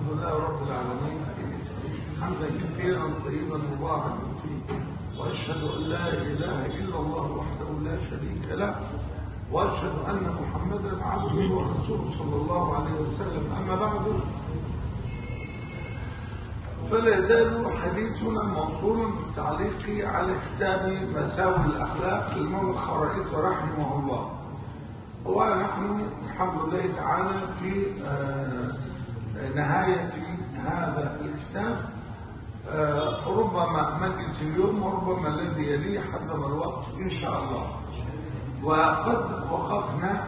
الحمد لله رب العالمين حمدا كثيرا طيبا مباركا فيه واشهد ان لا اله الا الله وحده لا شريك له واشهد ان محمدا عبده ورسوله صلى الله عليه وسلم اما بعد فلا يزال حديثنا موصولا في التعليق على كتاب مساوي الاخلاق للمولى الخرائط رحمه الله ونحن الحمد لله تعالى في نهاية هذا الكتاب ربما مجلس اليوم وربما الذي يليه حسب الوقت إن شاء الله وقد وقفنا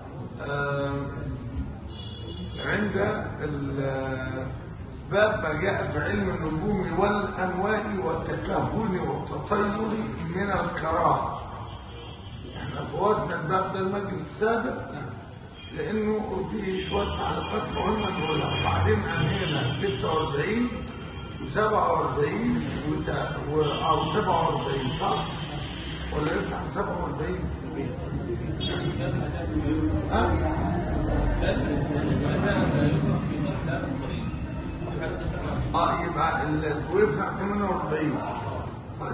عند باب ما جاء في علم النجوم والأنواع والتكهن والتطير من الكرام احنا فوتنا الباب ده المجلس السابق لانه في شويه تعليقات مهمه نقولها وبعدين انهينا 46 و47 او 47 صح؟ ولا لسه 47 ها؟ اه يبقى وقفنا 48 طيب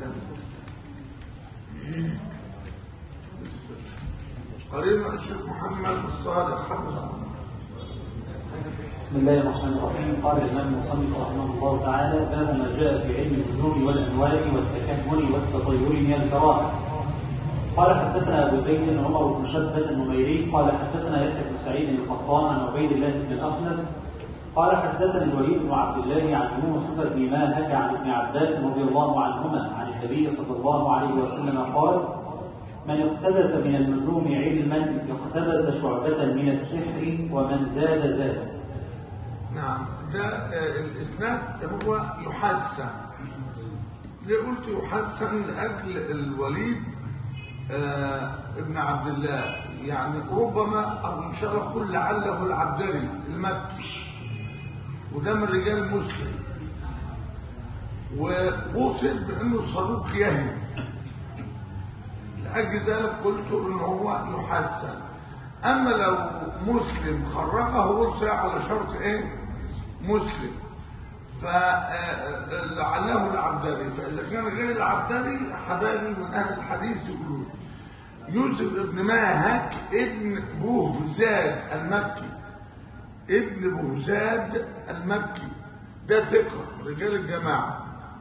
قرينا الشيخ محمد الصالح حفظه بسم الله الرحمن الرحيم قال الامام المصنف رحمه الله تعالى باب ما جاء في علم النجوم والانواع والتكهن والتطير من الكراهه قال حدثنا ابو زيد عمر بن شبه النميري قال حدثنا يحيى بن سعيد القطان عن عبيد الله بن الاخنس قال حدثني الوليد بن عبد الله عن يوسف بن ماهك عن ابن عباس رضي الله عنهما عن النبي صلى الله عليه وسلم قال من اقتبس من النجوم علما اقتبس شعبة من السحر ومن زاد زاد نعم ده الإسناد هو يحسن ليه قلت يحسن لأجل الوليد آه ابن عبد الله يعني ربما أو إن شاء الله قل لعله العبدري المكي وده من رجال مسلم ووصف بأنه صدوق يهم لأجل ذلك قلت إن هو يحسن أما لو مسلم خرجه وصي على شرط إيه؟ مسلم فلعله العبدري فإذا كان غير العبدري حبايبي من أهل الحديث يقولون يوسف ابن ماهك ابن بوهزاد المكي ابن بوهزاد المكي ده ثقة رجال الجماعة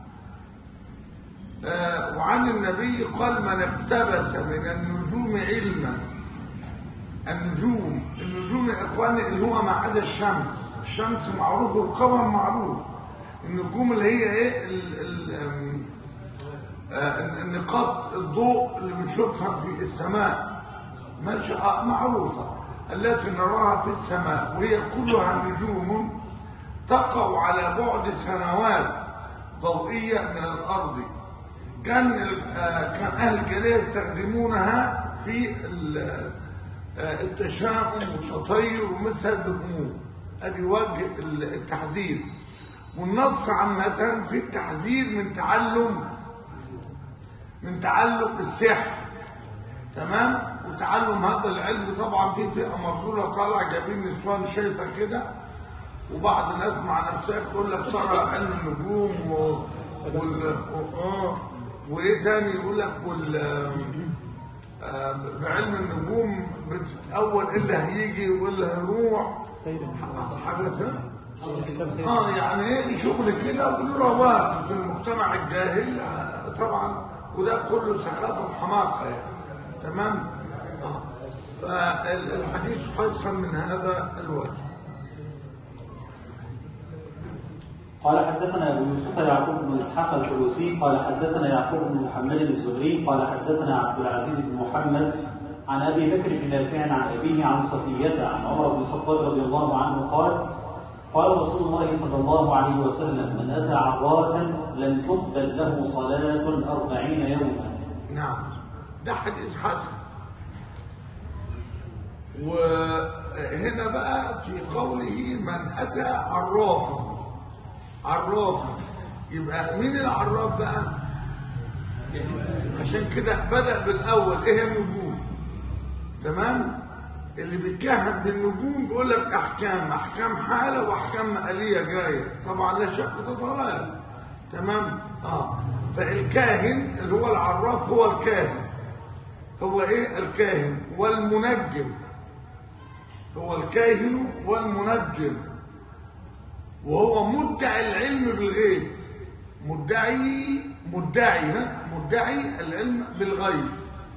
آه وعن النبي قال من اقتبس من النجوم علما النجوم النجوم يا اخواني اللي هو ما عدا الشمس الشمس معروف والقمر معروف النجوم اللي هي ايه ال ال آه النقاط الضوء اللي بنشوفها في السماء ماشي آه معروفه التي نراها في السماء وهي كلها نجوم تقع على بعد سنوات ضوئيه من الارض كان كان اهل الجاهليه يستخدمونها في التشاؤم والتطير ومثل هذه الامور ادي وجه التحذير والنص عامه في التحذير من تعلم من تعلق السحر تمام وتعلم هذا العلم طبعا في فئه مرسوله طالعه جايبين نسوان شايفه كده وبعض الناس مع نفسها تقول لك ترى علم النجوم و... وال... اه وايه تاني يقول لك وال بعلم النجوم بتتأول ايه اللي هيجي واللي هيروح حاجه اه يعني ايه شغل كده ورواق في المجتمع الجاهل طبعا وده كله سخافه وحماقه يعني تمام اه فالحديث حسن من هذا الوجه قال حدثنا ابو يوسف يعقوب بن اسحاق الحلوسي قال حدثنا يعقوب بن محمد الزهري قال حدثنا عبد العزيز بن محمد عن ابي بكر بن نافع عن ابيه عن صفيه عن عمر بن الخطاب رضي الله عنه قال قال رسول الله صلى الله عليه وسلم من اتى عرافا لم تقبل له صلاه أربعين يوما نعم ده حديث حسن وهنا بقى في قوله من اتى عرافا عرافا يبقى مين العراف بقى عشان كده بدأ بالأول ايه النجوم تمام اللي بيتكهن بالنجوم بيقول لك احكام احكام حاله واحكام ماليه جايه طبعا لا شك ده ضلال تمام اه فالكاهن اللي هو العراف هو الكاهن هو ايه الكاهن والمنجم هو الكاهن والمنجم وهو مدعي العلم بالغيب مدعي مدعي ها مدعي العلم بالغيب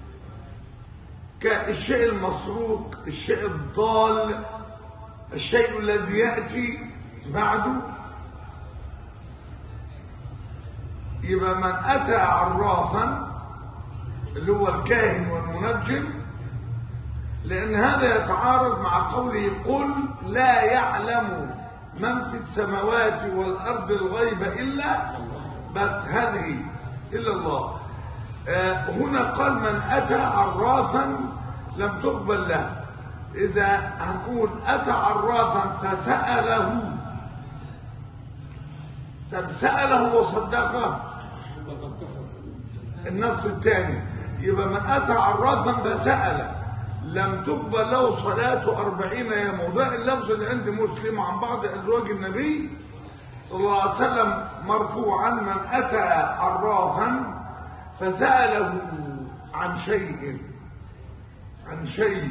كالشيء المسروق الشيء الضال الشيء الذي يأتي بعده يبقى من أتى عرافا اللي هو الكاهن والمنجم لأن هذا يتعارض مع قوله قل لا يعلم من في السماوات والأرض الغيب إلا بس هذه إلا الله آه هنا قال من أتى عرافا لم تقبل له إذا هنقول أتى عرافا فسأله طب سأله وصدقه النص الثاني يبقى من أتى عرافا فسأل لم تقبل له صلاة أربعين يوم وده اللفظ اللي عند مسلم عن بعض أزواج النبي صلى الله عليه وسلم مرفوعا من أتى عرافا فسأله عن شيء عن شيء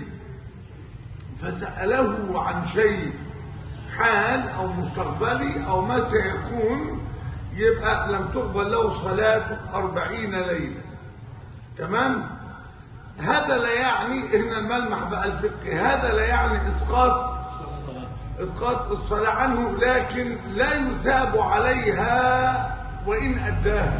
فسأله عن شيء حال أو مستقبلي أو ما سيكون يبقى لم تقبل له صلاة أربعين ليلة تمام هذا لا يعني هنا الملمح بقى الفقه هذا لا يعني إسقاط إسقاط الصلاة عنه لكن لا يثاب عليها وإن أداها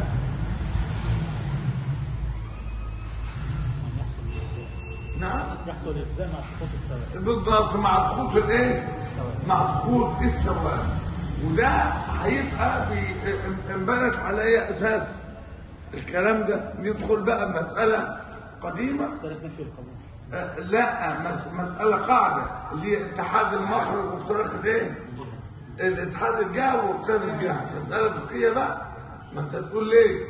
نعم يحصل اجزاء مع سقوط الثواب بالضبط مع سقوط الايه مع سقوط السواد وده هيبقى بي- انبنت على اي اساس الكلام ده ندخل بقى مساله قديمه مسألة نفي القبول آه، لا مس- مساله قاعده اللي هي اتحاد المخرج وافتراق الايه الاتحاد الجهه واختلاف الجهه مساله فقهيه بقى ما انت تقول ليه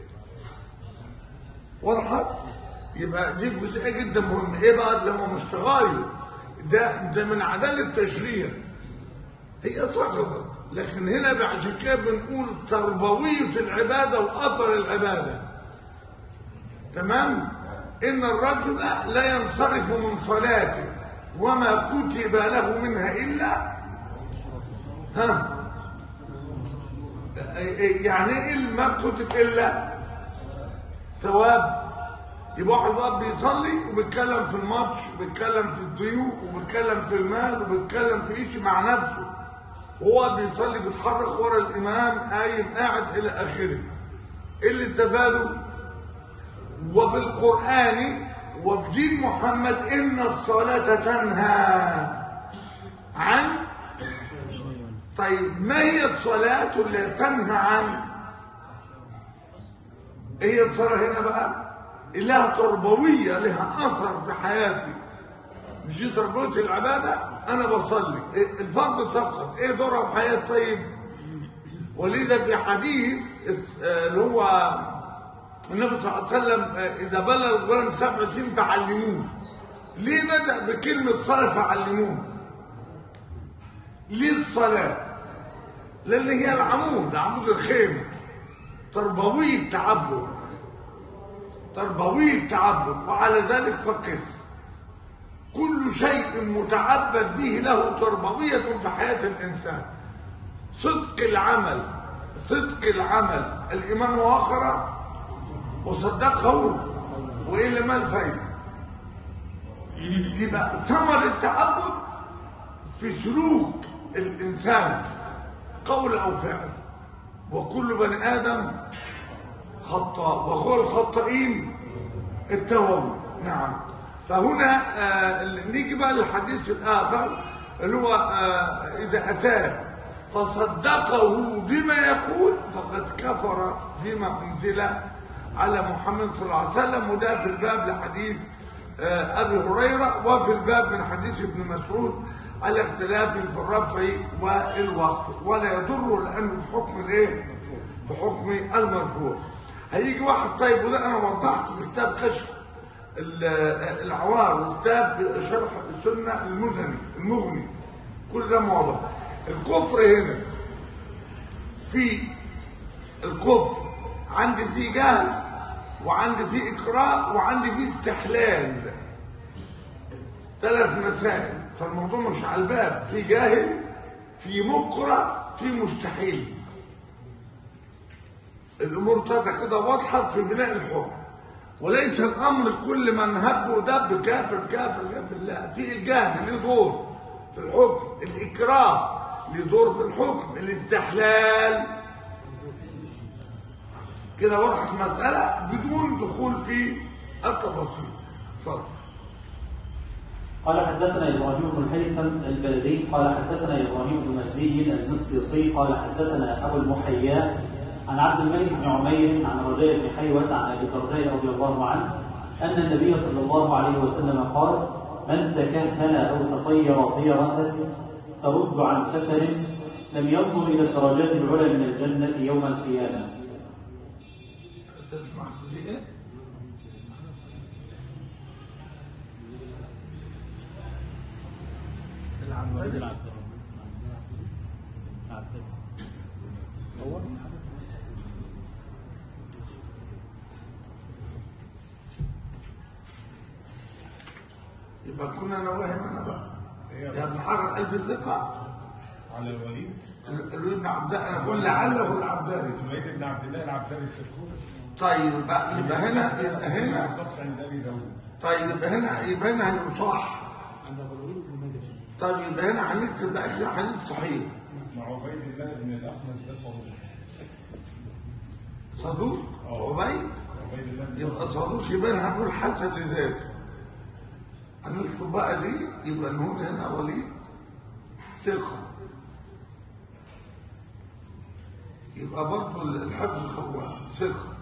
وضحت يبقى دي جزئيه جدا مهمه ايه بقى اللي هو مش تغير ده ده من عداله التشريع هي سقطت لكن هنا عشان كده بنقول تربويه العباده واثر العباده تمام ان الرجل لا ينصرف من صلاته وما كتب له منها الا ها يعني ايه ما كتب الا ثواب يبقى واحد واقف بيصلي وبيتكلم في الماتش وبيتكلم في الضيوف وبيتكلم في المال وبيتكلم في ايش مع نفسه وهو بيصلي بيتحرك ورا الامام قايم قاعد الى اخره ايه اللي استفاده وفي القران وفي دين محمد ان الصلاه تنهى عن طيب ما هي الصلاه اللي تنهى عن ايه هي الصلاه هنا بقى لها تربويه لها اثر في حياتي مش دي تربيه العباده انا بصلي إيه الفرض سقط ايه دورها في حياتي طيب ولذا في حديث اس- آه، اللي هو النبي صلى الله عليه وسلم آه، اذا بلغ الغلام سبع سنين فعلموه ليه بدا بكلمه صلاه فعلموه ليه الصلاه لان هي العمود عمود الخيمه تربويه تعبد تربوي التعبد وعلى ذلك فقس كل شيء متعبد به له تربوية في حياة الإنسان صدق العمل صدق العمل الإيمان وآخر وصدقه وإلا ما الفايدة يبقى ثمر التعبد في سلوك الإنسان قول أو فعل وكل بني آدم خطاء وهو الخطائين التوبة نعم فهنا آه نيجي بقى للحديث الآخر اللي هو آه إذا أتاه فصدقه بما يقول فقد كفر بما أنزل على محمد صلى الله عليه وسلم وده في الباب لحديث آه أبي هريرة وفي الباب من حديث ابن مسعود على اختلاف في الرفع والوقف ولا يضر لأنه في حكم الايه؟ في حكم المرفوع هيجي واحد طيب وده انا وضحت في كتاب كشف ال- العوار وكتاب شرح السنة المزني المغني كل ده موضوع الكفر هنا في الكفر عندي فيه جهل وعندي فيه إكراه وعندي فيه استحلال ثلاث مسائل فالموضوع مش على الباب في جاهل في مكره في مستحيل الامور بتاعتها كده واضحه في بناء الحكم وليس الامر كل من هب ودب كافر كافر كافر لا في الجهل له دور في الحكم الاكراه له دور في الحكم الاستحلال كده وضحت مساله بدون دخول في التفاصيل اتفضل قال حدثنا ابراهيم بن الهيثم البلدي قال حدثنا ابراهيم بن مهدي المصيصي قال حدثنا ابو المحيا عن عبد الملك بن عمير عن رجاء بن حيوة عن ابي الدرداء رضي الله عنه ان النبي صلى الله عليه وسلم قال من تكهن او تطير طيرة ترد عن سفر لم ينظر الى الدرجات العلى من الجنة يوم القيامة تسمح لي ايه العبد العبد العبد هو يبقى كنا انا واهم انا بقى يا ابن حجر الف ثقه على الوليد الوليد بن عبد الله انا بقول لعله العبدالي حميد بن عبد الله العبدالي السكون طيب يبقى يبقى هنا يبقى هنا بالظبط عند ابي داوود طيب يبقى هنا يبقى هنا هنصح عند ابو الوليد بن ماجد طيب يبقى هنا هنكتب بقى كده حديث صحيح مع عبيد الله بن الاخنس ده صدوق صدوق عبيد عبيد الله بن يبقى صدوق يبقى هنقول حسن لذاته هنشوف بقى دي يبقى نقول هنا وليد ثقة يبقى برضه الحفظ هو ثقة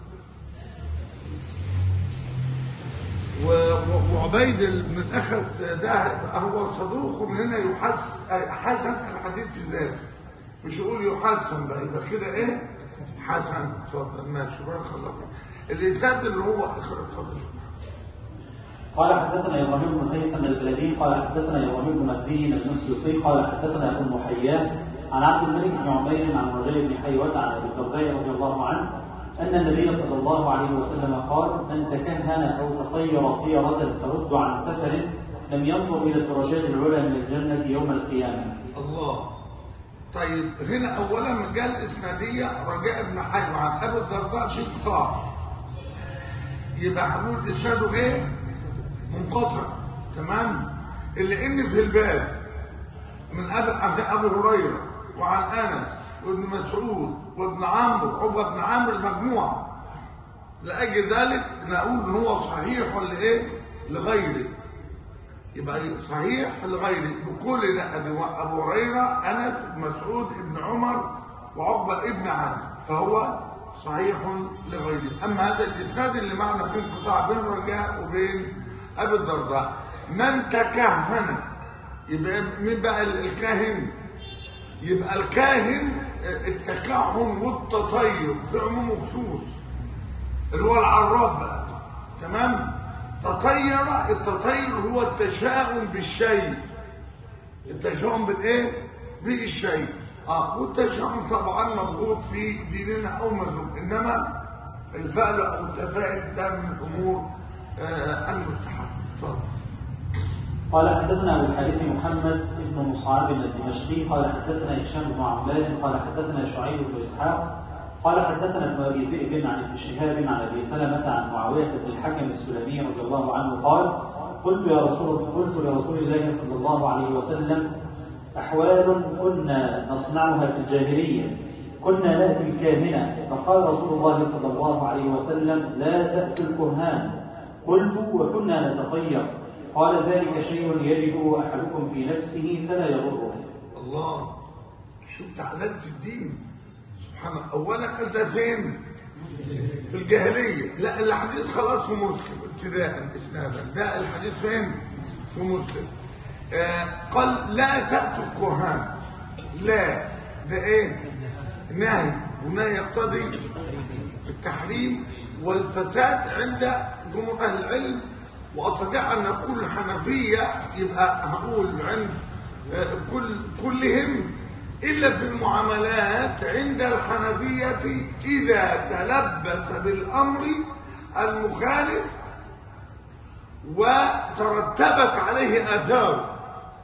و- و- وعبيد بن الأخس ده هو صدوق هنا يحس حسن الحديث ذاته مش يقول يحسن بقى يبقى كده ايه حسن اتفضل ماشي بارك الله فيك الإسناد اللي هو آخر اتفضل قال حدثنا ابراهيم بن هيثم البلدي قال حدثنا ابراهيم بن مهدي المصيصي قال حدثنا ابو المحيا عن عبد الملك بن عمير عن رجاء بن حيوة عن ابي الدرداء رضي الله عنه ان النبي صلى الله عليه وسلم قال من تكهن او تطير طيرة ترد عن سفر لم ينظر الى الدرجات العلى من الجنة يوم القيامة الله طيب هنا اولا قال اسناديه رجاء بن حيوة عن ابي الدرداء في قطاع يبقى هنقول اسناده ايه منقطع تمام اللي ان في الباب من ابي عن ابي هريره وعن انس وابن مسعود وابن عمرو عقبه بن عمرو المجموعه لاجل ذلك نقول ان هو صحيح ولا ايه لغيره يبقى صحيح لغيره بكل ده أبي- ابو هريره انس بن مسعود ابن عمر وعقبه ابن عامر فهو صحيح لغيره اما هذا الاسناد اللي معنا فيه انقطاع بين رجاء وبين ابي الدرداء من تكهن يبقى مين بقى الكاهن يبقى الكاهن التكهن والتطير في عموم وخصوص اللي هو العراب بقى تمام تطير التطير هو التشاؤم بالشيء التشاؤم بالايه بالشيء اه والتشاؤم طبعا مبغوط في ديننا او مذموم انما الفعل او التفاعل ده من الامور آه المستحبه اتفضل قال حدثنا ابو الحارث محمد بن مصعب الدمشقي قال حدثنا هشام بن عمار قال حدثنا شعيب بن اسحاق قال حدثنا ابن ابي ذئب عن ابن شهاب عن ابي سلمه عن معاويه بن الحكم السلمي رضي الله عنه قال قلت يا رسول قلت لرسول الله صلى الله عليه وسلم احوال كنا نصنعها في الجاهليه كنا ناتي الكاهنه فقال رسول الله صلى الله عليه وسلم لا تاتوا الكهان قلت وكنا نتطير قال ذلك شيء يجد احدكم في نفسه فلا يضره الله شوف تعددت الدين سبحان الله اولا انت فين في الجاهليه لا الحديث خلاص في مسلم ابتداء اسنادا ده الحديث فين في مسلم آه قال لا تاتوا الكهان لا ده ايه نهي والنهي يقتضي التحريم والفساد عند جمهور اهل العلم واستطيع ان نقول الحنفيه يبقى هقول عند آه، كل كلهم الا في المعاملات عند الحنفيه اذا تلبس بالامر المخالف وترتبت عليه اثار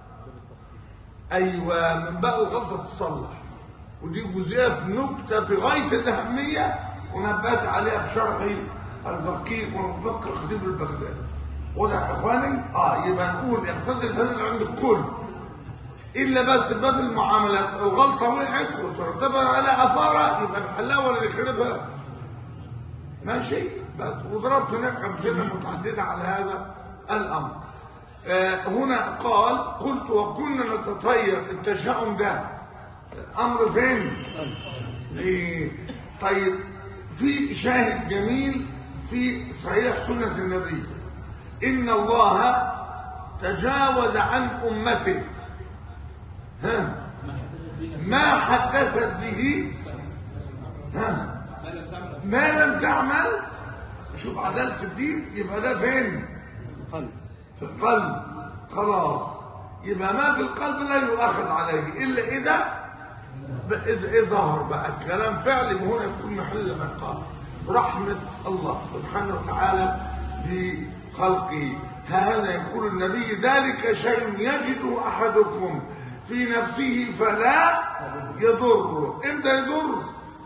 ايوه من بقى الغلطه تصلح ودي جزئيه في نكته في غايه الاهميه ونبهت عليها في شرحي الفقيه والمفكر خطيب البغدادي واضح يا اخواني اه يبقى نقول اقتضي الفضل عند الكل الا بس باب المعاملات الغلطه وقعت وترتب على اثارها يبقى نحلها ولا نخربها ماشي بس وضربت هناك امثله متعدده على هذا الامر آه هنا قال قلت وكنا نتطير التشاؤم ده امر فين إيه. طيب في شاهد جميل في صحيح سنه النبي ان الله تجاوز عن امته ها ما حدثت به ها ما لم تعمل شوف عدالة الدين يبقى ده فين قلب في القلب خلاص يبقى ما في القلب لا يؤاخذ عليه إلا إذا إذا إذا ظهر بقى الكلام فعلي هنا يكون محل عقاب رحمة الله سبحانه وتعالى بخلقه هذا يقول النبي ذلك شيء يجد أحدكم في نفسه فلا يضر امتى يضر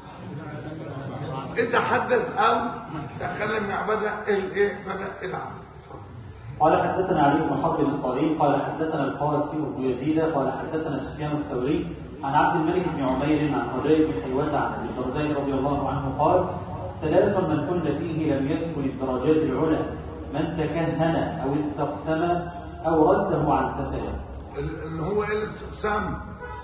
إذا حدث أو تكلم مع بدأ الإيه بدأ العمل قال حدثنا علي بن حرب الطريق قال حدثنا القاسم بن يزيد قال حدثنا سفيان الثوري عن عبد الملك بن عمير عن رجاء بن حيوة عن ابي الدرداء رضي الله عنه قال ثلاث من كن فيه لم يسكن الدرجات العلى من تكهن او استقسم او رده عن سفره اللي هو ايه الاستقسام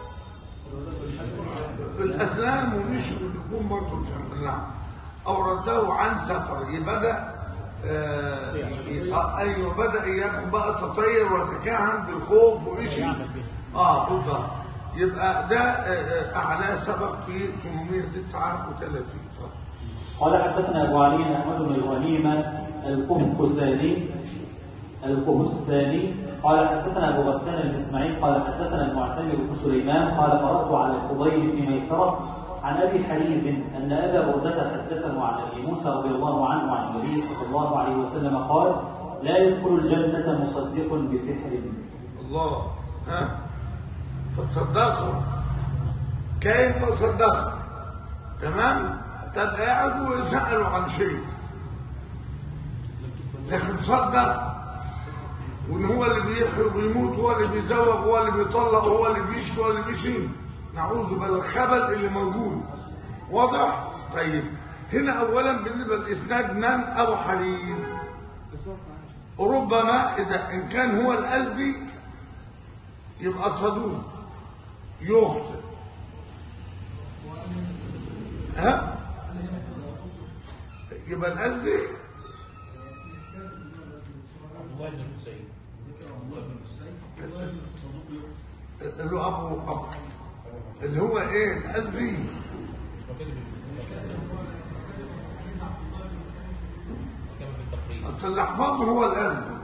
في الاسلام ومش بالدخول برضه نعم اورده عن سفر يبقى بدا آه آه، ايوه بدا ياخد بقى تطير وتكهن بالخوف وإشي اه بالضبط يبقى ده آه، آه، اعلى سبق في 839 صح قال حدثنا ابو علي احمد بن ابراهيم القهقستاني القهستاني قال حدثنا ابو غسان الاسماعيل قال حدثنا المعتمر بن سليمان قال قرات على الفضيل بن ميسره عن ابي حريز ان ابا برده حدثه عن ابي موسى رضي الله عنه عن النبي صلى الله عليه وسلم قال لا يدخل الجنه مصدق بسحر الله ها فصدقه كيف فصدقه تمام طب قاعد ويسألوا عن شيء لكن صدق وان هو اللي بيحيي وبيموت هو اللي بيزوج هو اللي بيطلق هو اللي بيشفي هو اللي بيشيل نعوذ بالخبل اللي موجود واضح طيب هنا اولا بالنسبه للاسناد من ابو حليم ربما اذا ان كان هو الازدي يبقى صدوق يخطئ ها يبقى الازدي الله بن الحسين اللي هو ابو بكر اللي هو ايه الازدي كما في التقريب اصل الاحفاظ هو الازدي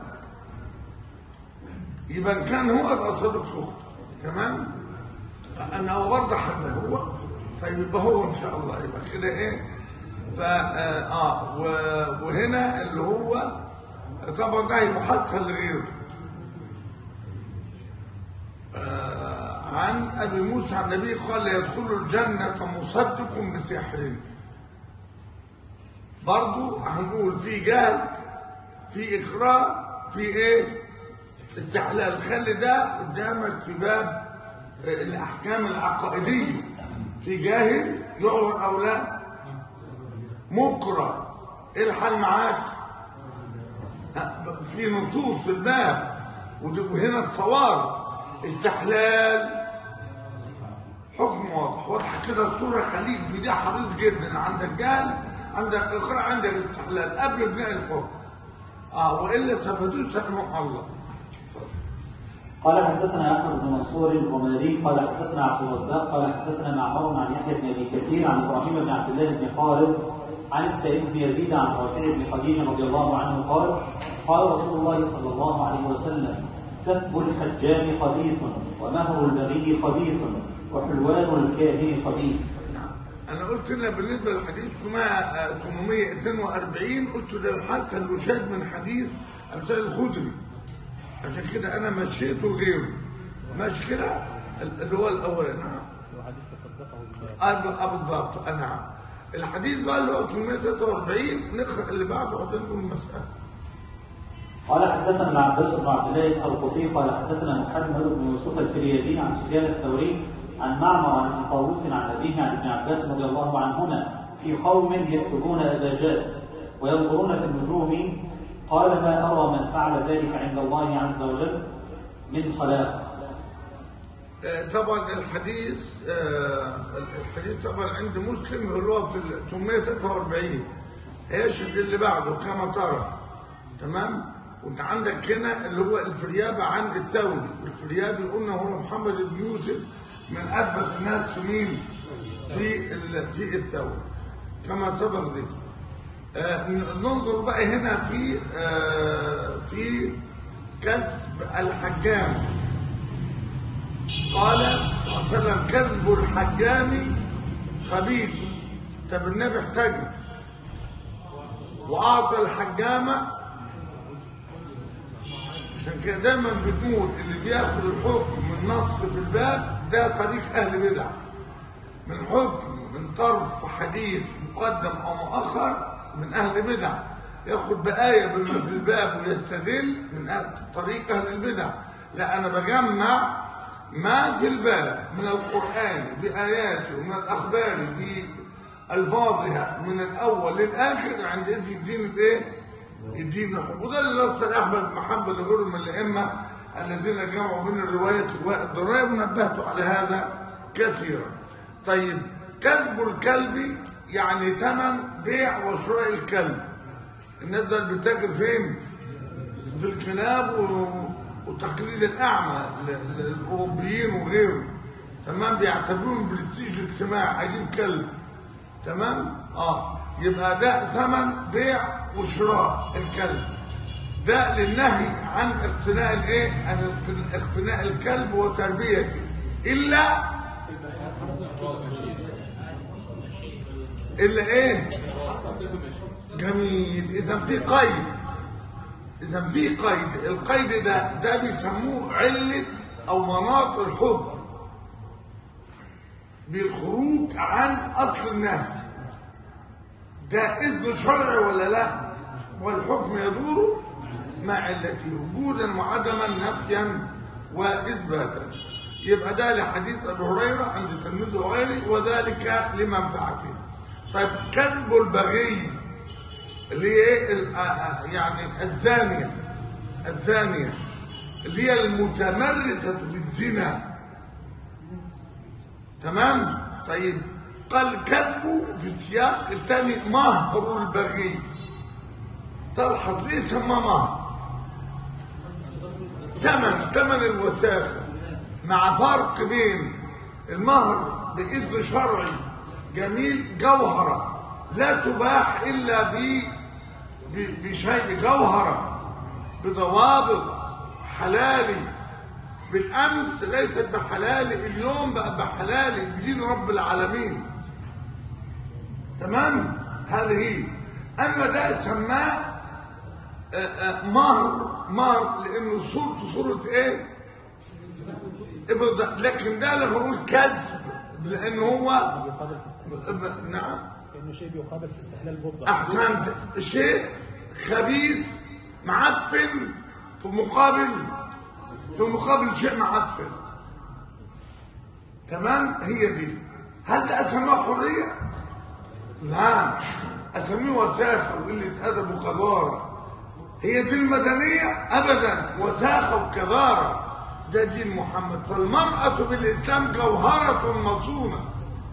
يبقى إن كان هو يبقى صديق اخت تمام انا هو برضه حد هو طيب يبقى هو ان شاء الله يبقى كده ايه فا اه, آه و- وهنا اللي هو طبعا ده محصل لغيره آه عن ابي موسى عن النبي قال لا يدخل الجنه مصدق بسحر برضو هنقول في جهل في اكراه في ايه استحلال خلي ده قدامك في باب الاحكام العقائديه في جاهل يعذر او لا مكره ايه الحل معاك ها، في نصوص في الباب ودي- وهنا الصواب استحلال حكم واضح واضح كده الصورة خليك في دي حريص جدا عندك جهل عندك إقراء عندك استحلال قبل بناء الحكم اه وإلا سفتدوس أمام الله اتفضل. قال حدثنا احمد بن منصور الغماري قال حدثنا عبد الرزاق قال حدثنا معمر عن يحيى بن ابي كثير عن ابراهيم بن عبد الله بن خالد عن السعيد بن يزيد عن رافع بن خديجه رضي الله عنه قال قال رسول الله صلى الله عليه وسلم كسب الحجام خبيث ومهر البغي خبيث وحلوان الكاهن خبيث نعم. انا قلت لنا بالنسبه للحديث 842 قلت ده الحسن يشاد من حديث امثال الخدري عشان كده انا مشيته لغيره ماشي كده اللي هو الاول نعم وحديث فصدقه بالله أب أب بالضبط نعم الحديث بقى اللي هو 843 نقرا اللي بعده وبعدين نقول المساله قال حدثنا العباس بن عبد الله الطرقفي قال حدثنا محمد بن يوسف الفريابي عن سفيان الثوري عن معمر عن طاووس عن ابيه عن ابن عباس رضي الله عنهما في قوم يكتبون اباجات وينظرون في النجوم قال ما ارى من فعل ذلك عند الله عز وجل من خلاق آه، طبعا الحديث آه، الحديث طبعا عند مسلم اللي هو في ال 843 هيشهد اللي بعده كما ترى تمام وانت عندك هنا اللي هو الفريابة عن الثوري الفريابي قلنا هو محمد بن يوسف من اثبت الناس في مين في ال- في الثوري كما سبق ذكر آه، ننظر بقى هنا في آه، في كسب الحجام قال صلى الله عليه وسلم كذب الحجام خبيث طب النبي احتجم واعطى الحجامه عشان كده دايما بنقول اللي بياخد الحكم من نص في الباب ده طريق اهل بدع من حكم من طرف حديث مقدم او مؤخر من اهل بدع ياخد بآية بما في الباب ويستدل من أهل- طريق اهل البدع لا انا بجمع ما في الباب من القرآن بآياته ومن الأخبار بألفاظها من الأول للآخر عند إذن الدين الإيه؟ الدين الحب وده اللي نص أحمد محمد وغيره من الأئمة الذين جمعوا بين الرواية والدراية ونبهت على هذا كثيرا طيب كذب الكلب يعني ثمن بيع وشراء الكلب الناس ده اللي بتاجر فين؟ في الكلاب و- وتقليد الأعمى ل- للأوروبيين وغيره تمام بيعتبروهم برستيج الاجتماعي هجيب كلب تمام اه يبقى ده ثمن بيع وشراء الكلب ده للنهي عن اقتناء الايه عن اقتناء الكلب وتربيته الا الا ايه جميل اذا في قيد اذا في قيد القيد ده ده بيسموه عله او مناط الحكم بالخروج عن اصل النهي ده اذن شرعي ولا لا والحكم يدور مع علته وجودا وعدما نفيا واثباتا يبقى ده لحديث ابي هريره عند الترمذي وغيره وذلك لمنفعته طيب كذب البغي اللي هي ايه ال- آه آه يعني الزانيه الزانيه اللي هي المتمرسه في الزنا تمام طيب قال كذبه في السياق الثاني مهر البغي تلحظ ليه سماه مهر ثمن ثمن الوساخه مع فرق بين المهر باذن شرعي جميل جوهره لا تباح الا ب ب- بشيء جوهره بضوابط حلالي بالامس ليست بحلال اليوم بقى بحلال بدين رب العالمين تمام هذه هي اما ده سماه آه، آه، مهر مهر لانه صورته صوره ايه إبرد- لكن ده لما اقول كذب لان هو يقابل في استحلال ب- نعم كأنه شيء بيقابل في استحلال بضع احسنت شيء خبيث معفن في مقابل في مقابل شيء معفن تمام هي دي هل ده اسميه حريه لا اسميه وساخه وقله ادب وقذاره هي دي المدنيه ابدا وساخه وكذاره ده دين محمد فالمراه بالاسلام جوهره مصونه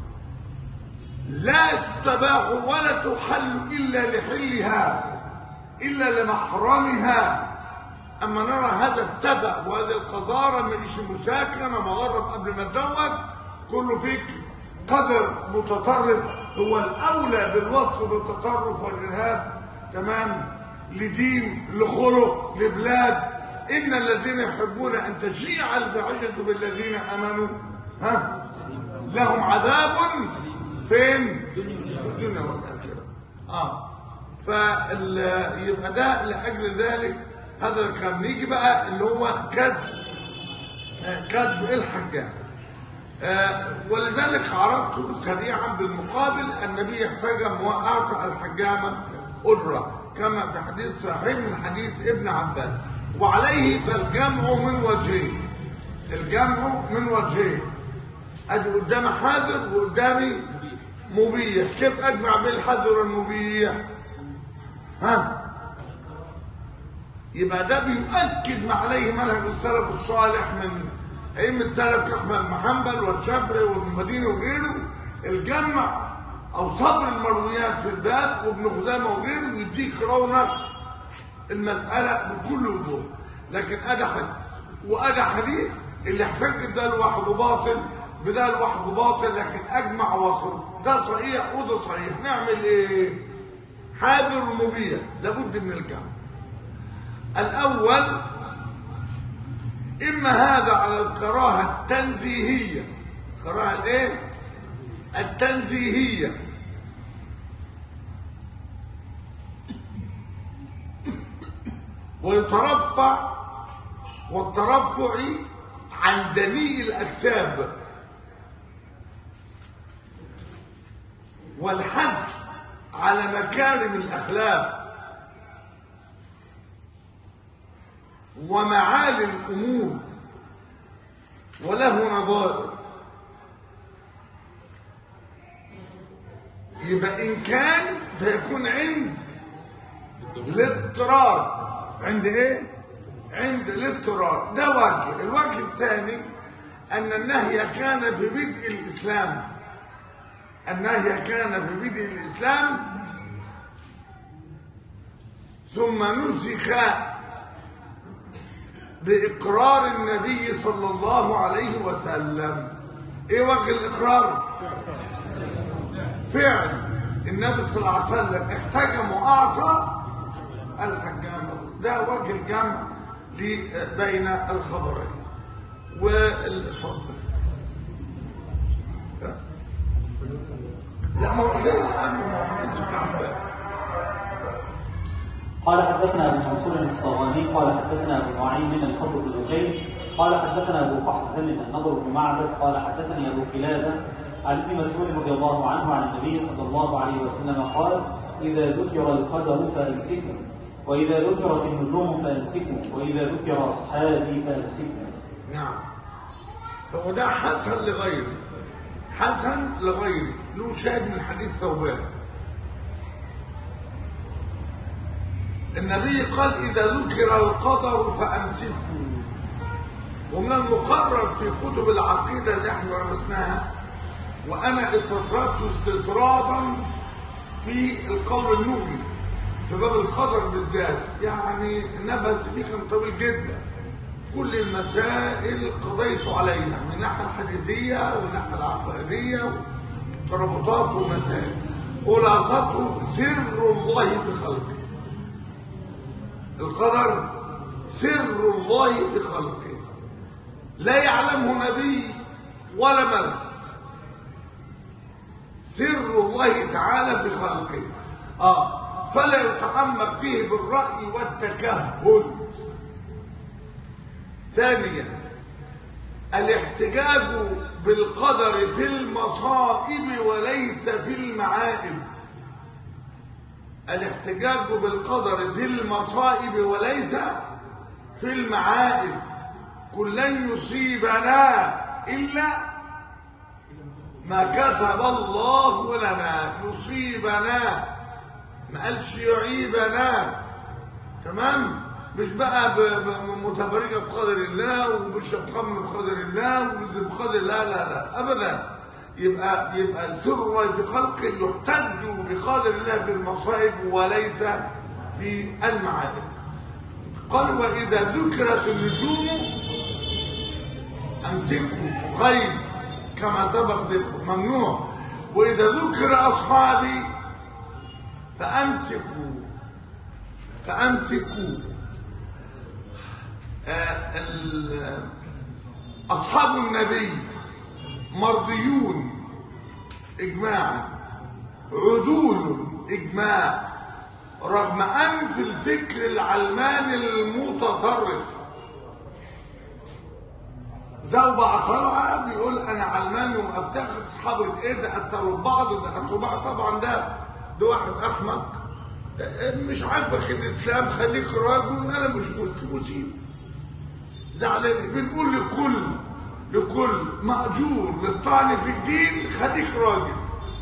لا تستباح ولا تحل إلا لحلها إلا لمحرمها أما نرى هذا السفة وهذه الخسارة من شيء مساكنة مغرب قبل ما تزوج كله فيك قدر متطرف هو الأولى بالوصف بالتطرف والإرهاب تمام لدين لخلق لبلاد إن الذين يحبون أن تشيع الفاحشة في الذين آمنوا ها لهم عذاب فين في الدنيا والآخرة آه فال يبقى ده لأجل ذلك هذا الكلام نيجي بقى اللي هو كذب آه، كذب الحجاج آه، ولذلك عرضت سريعا بالمقابل النبي احتجم وأعطى الحجامة أجرة كما في حديث صحيح من حديث ابن عباس وعليه فالجمع من وجهين الجمع من وجهين ادي قدامي حاذر وقدامي مبيح كيف اجمع بين الحذر والمبيح ها يبقى ده بيؤكد ما عليه منهج السلف الصالح من ائمه السلف كاحمد بن حنبل والشافعي وابن مدينه وغيره الجمع او صبر المرويات في الباب وابن خزامه وغيره يديك رونق المساله بكل وضوح لكن ادى حديث وادى حديث اللي احتج ده لوحده باطل بده لوحده باطل لكن اجمع واخر ده صحيح وده صحيح نعمل ايه حاذر ومبيح لابد من الجمع الأول إما هذا على الكراهة التنزيهية الكراهة الإيه؟ التنزيهية ويترفع والترفع عن دنيء الأكساب والحث على مكارم الأخلاق ومعالي الأمور وله نظائر يبقى إن كان فيكون عند الاضطرار عند ايه عند الاضطرار ده وجه الوجه الثاني ان النهي كان في بدء الاسلام النهي كان في بدء الاسلام ثم نسخ باقرار النبي صلى الله عليه وسلم ايه وجه الاقرار فعل النبي صلى الله عليه وسلم احتجم واعطى الحجام ده وجه الجمع بين الخبرين والفضل لا ما هو زي الان ما هو حديث ابن عباس قال حدثنا ابو منصور الصغاني قال حدثنا ابو نعيم الفضل بن لقيم قال حدثنا ابو قحزم النضر بن معبد قال حدثني ابو كلابه عن ابن مسعود رضي الله عنه عن النبي صلى الله عليه وسلم قال اذا ذكر القدر فامسكوا واذا ذكرت النجوم فامسكوا واذا ذكر اصحابي فامسكوا نعم هو ده حسن لغيره حسن لغيره له شاهد من حديث ثوبان النبي قال إذا ذكر القدر فأمسكوا ومن المقرر في كتب العقيدة اللي احنا درسناها وأنا استطردت استطرادا في القول النغمي في باب الخضر بالذات يعني النفس فيه كان طويل جدا كل المسائل قضيت عليها من الناحية الحديثية والناحية العقائدية ترابطات ومسائل خلاصته سر الله في خلقه القدر سر الله في خلقه لا يعلمه نبي ولا ملك سر الله تعالى في خلقه اه فلا يتعمق فيه بالرأي والتكهن ثانيا الاحتجاج بالقدر في المصائب وليس في المعائب الاحتجاج بالقدر في المصائب وليس في المعائب قل لن يصيبنا إلا ما كتب الله لنا يصيبنا ما قالش يعيبنا تمام مش بقى ب- ب- متبرجه بقدر الله وبشرب خمر بقدر الله وبزن بقدر لا لا لا ابدا يبقى يبقى سر الله في خلقه يحتج بقدر الله في المصائب وليس في المعادن قال واذا ذكرت النجوم امسكوا قيد كما سبق ذكره ممنوع واذا ذكر اصحابي فامسكوا فأمسكوا آه، ال- أصحاب النبي مرضيون إجماعا عدول إجماع رغم أنف الفكر العلماني المتطرف زوبع طلعة بيقول أنا علماني وأفتخر أصحابي إيه ده قتلوا بعض ده قتلوا بعض طبعا ده ده واحد أحمق مش عاجبك الإسلام خليك راجل أنا مش مسلم وسيب زعلان بنقول لكل لكل مأجور للطعن في الدين خليك راجل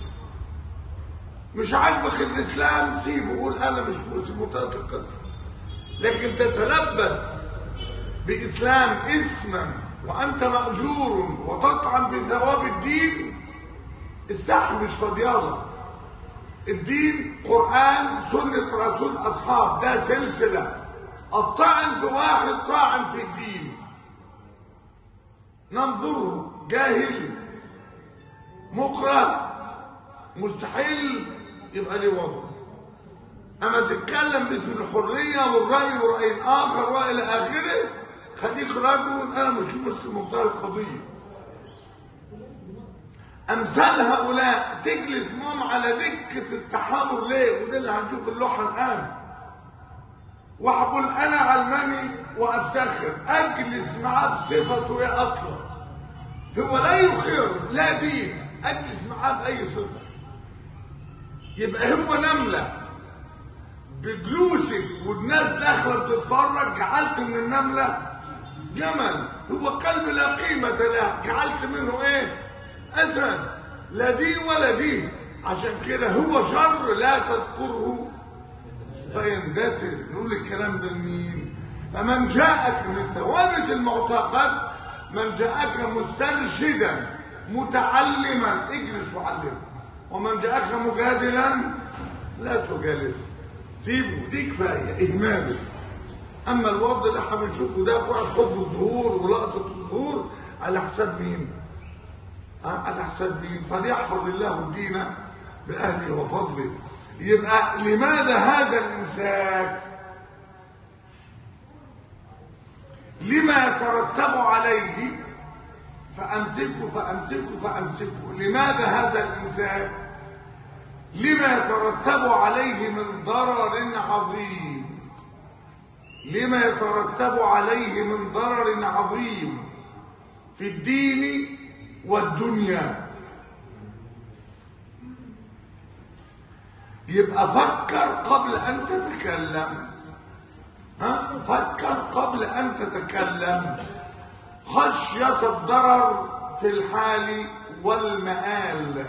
مش عاجبك الاسلام سيبه قول انا مش مسلم وتلك القصه لكن تتلبس باسلام اسما وانت ماجور وتطعن في ثواب الدين السحر مش فضياضه الدين قران سنه رسول اصحاب ده سلسله الطعن في واحد طاعن في الدين ننظره جاهل مكره مستحيل يبقى ليه وضع اما تتكلم باسم الحريه والراي وراي الاخر والى اخره خليك رجل انا مش مسلم منتهى القضيه امثال هؤلاء تجلس معهم على دكه التحاور ليه وده اللي هنشوف اللوحه الان وهقول انا علماني وافتخر اجلس معاه بصفته ايه اصلا هو لا يخر لا دين اجلس معاه باي صفه يبقى هو نملة بجلوسك والناس داخلة بتتفرج جعلت من النملة جمل هو قلب لا قيمة له جعلت منه ايه اسد لا دي ولا دي عشان كده هو شر لا تذكره فيندثر نقول الكلام ده لمين فمن جاءك من ثوابت المعتقد من جاءك مسترشدا متعلما اجلس وعلمه ومن جاءك مجادلا لا تجالس سيبه دي كفايه اهماله اما الوضع اللي احنا بنشوفه ده في واحد حب ظهور ولقطه ظهور على حساب مين؟ أه؟ على حساب مين؟ فليحفظ الله الدين باهله وفضله يبقى لماذا هذا الامساك؟ لما يترتب عليه فأمسكوا فأمسكوا فأمسكوا لماذا هذا الإمساك لما يترتب عليه من ضرر عظيم لما يترتب عليه من ضرر عظيم في الدين والدنيا يبقى فكر قبل أن تتكلم ها فكر قبل أن تتكلم خشية الضرر في الحال والمآل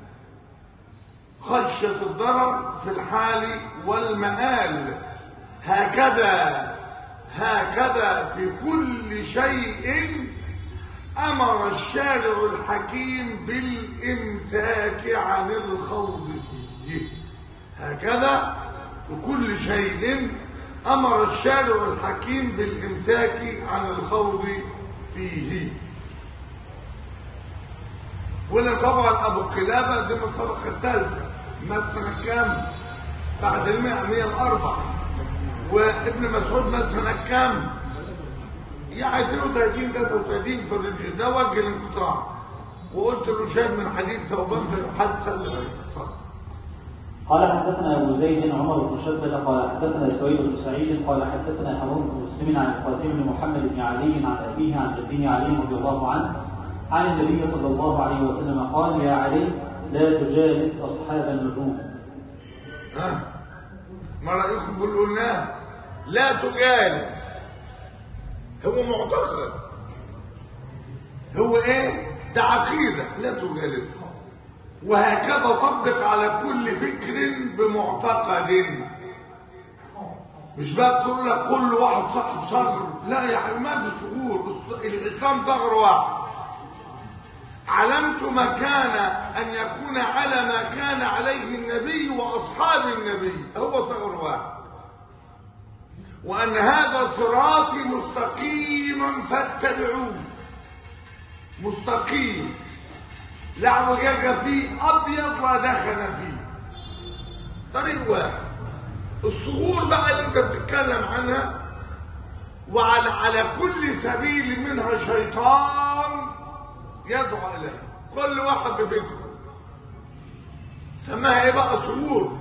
خشية الضرر في الحال والمآل هكذا هكذا في كل شيء أمر الشارع الحكيم بالإمساك عن الخوض فيه هكذا في كل شيء أمر الشارع الحكيم بالإمساك عن الخوض فيه ولا طبعا ابو قلابه دي من الطبقه الثالثه مات سنه كام بعد المئة 104 وابن مسعود مات سنه كام يعني 32 33 في الرجل ده وجه الانقطاع وقلت له شاهد من حديث ثوبان فيحسن لغيره اتفضل قال حدثنا ابو زيد عمر بن شدد قال حدثنا سويد بن سعيد قال حدثنا هارون بن مسلم عن القاسم بن محمد بن علي عن ابيه عن جده علي رضي الله عنه عن النبي صلى الله عليه وسلم قال يا علي لا تجالس اصحاب النجوم ها ما رايكم في اللي قلناه لا تجالس هو معتقد هو ايه ده عقيده لا تجالس وهكذا طبق على كل فكر بمعتقد مش بقى تقول لك كل واحد صاحب صغر لا يا حبيبي ما في صغور الاسلام صغر واحد علمت ما كان ان يكون على ما كان عليه النبي واصحاب النبي هو صغر واحد وان هذا صراطي مستقيما فاتبعوه مستقيم لا اعوجاج فيه ابيض لا دخن فيه طريق واحد الصغور بقى اللي انت بتتكلم عنها وعلى على كل سبيل منها شيطان يدعو اليه كل واحد بفكره سماها ايه بقى صغور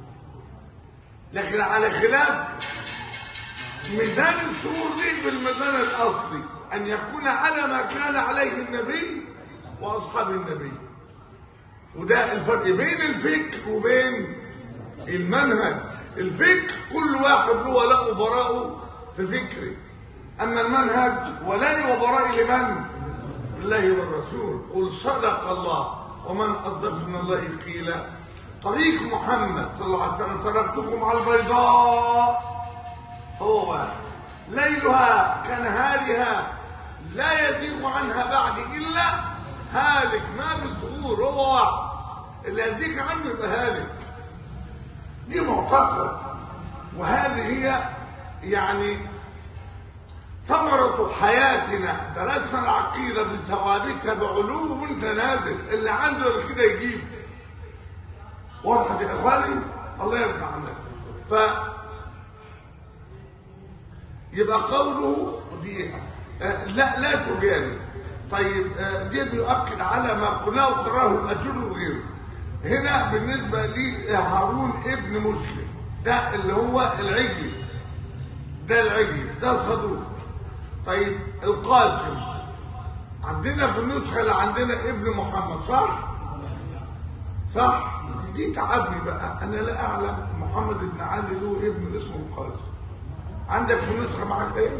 لكن على خلاف ميزان الصغور دي بالميزان الاصلي ان يكون على ما كان عليه النبي واصحاب النبي وده الفرق بين الفكر وبين المنهج الفكر كل واحد له ولاء وبراءه في فكره اما المنهج ولائي وبرائي لمن لله والرسول قل صدق الله ومن اصدق من الله قيلا طريق محمد صلى الله عليه وسلم تركتكم على البيضاء هو واحد. ليلها كنهارها لا يزيغ عنها بعد الا هالك ما بالظهور هو واحد اللي يزيغ عنه يبقى هالك دي معتقد وهذه هي يعني ثمرة حياتنا درسنا العقيدة بثوابتها بعلو وانت نازل اللي عنده كده يجيب وضحت يا اخواني الله يرضى عنك ف يبقى قوله دي آه، لا لا تجالس طيب آه، دي بيؤكد على ما قلناه وقراه الاجر وغيره هنا بالنسبه لهارون ابن مسلم ده اللي هو العجلي ده العجلي ده صدوق طيب القاسم عندنا في النسخه اللي عندنا ابن محمد صح صح دي تعبني بقى انا لا اعلم محمد بن علي له ابن اسمه القاسم عندك في النسخه معاك ايه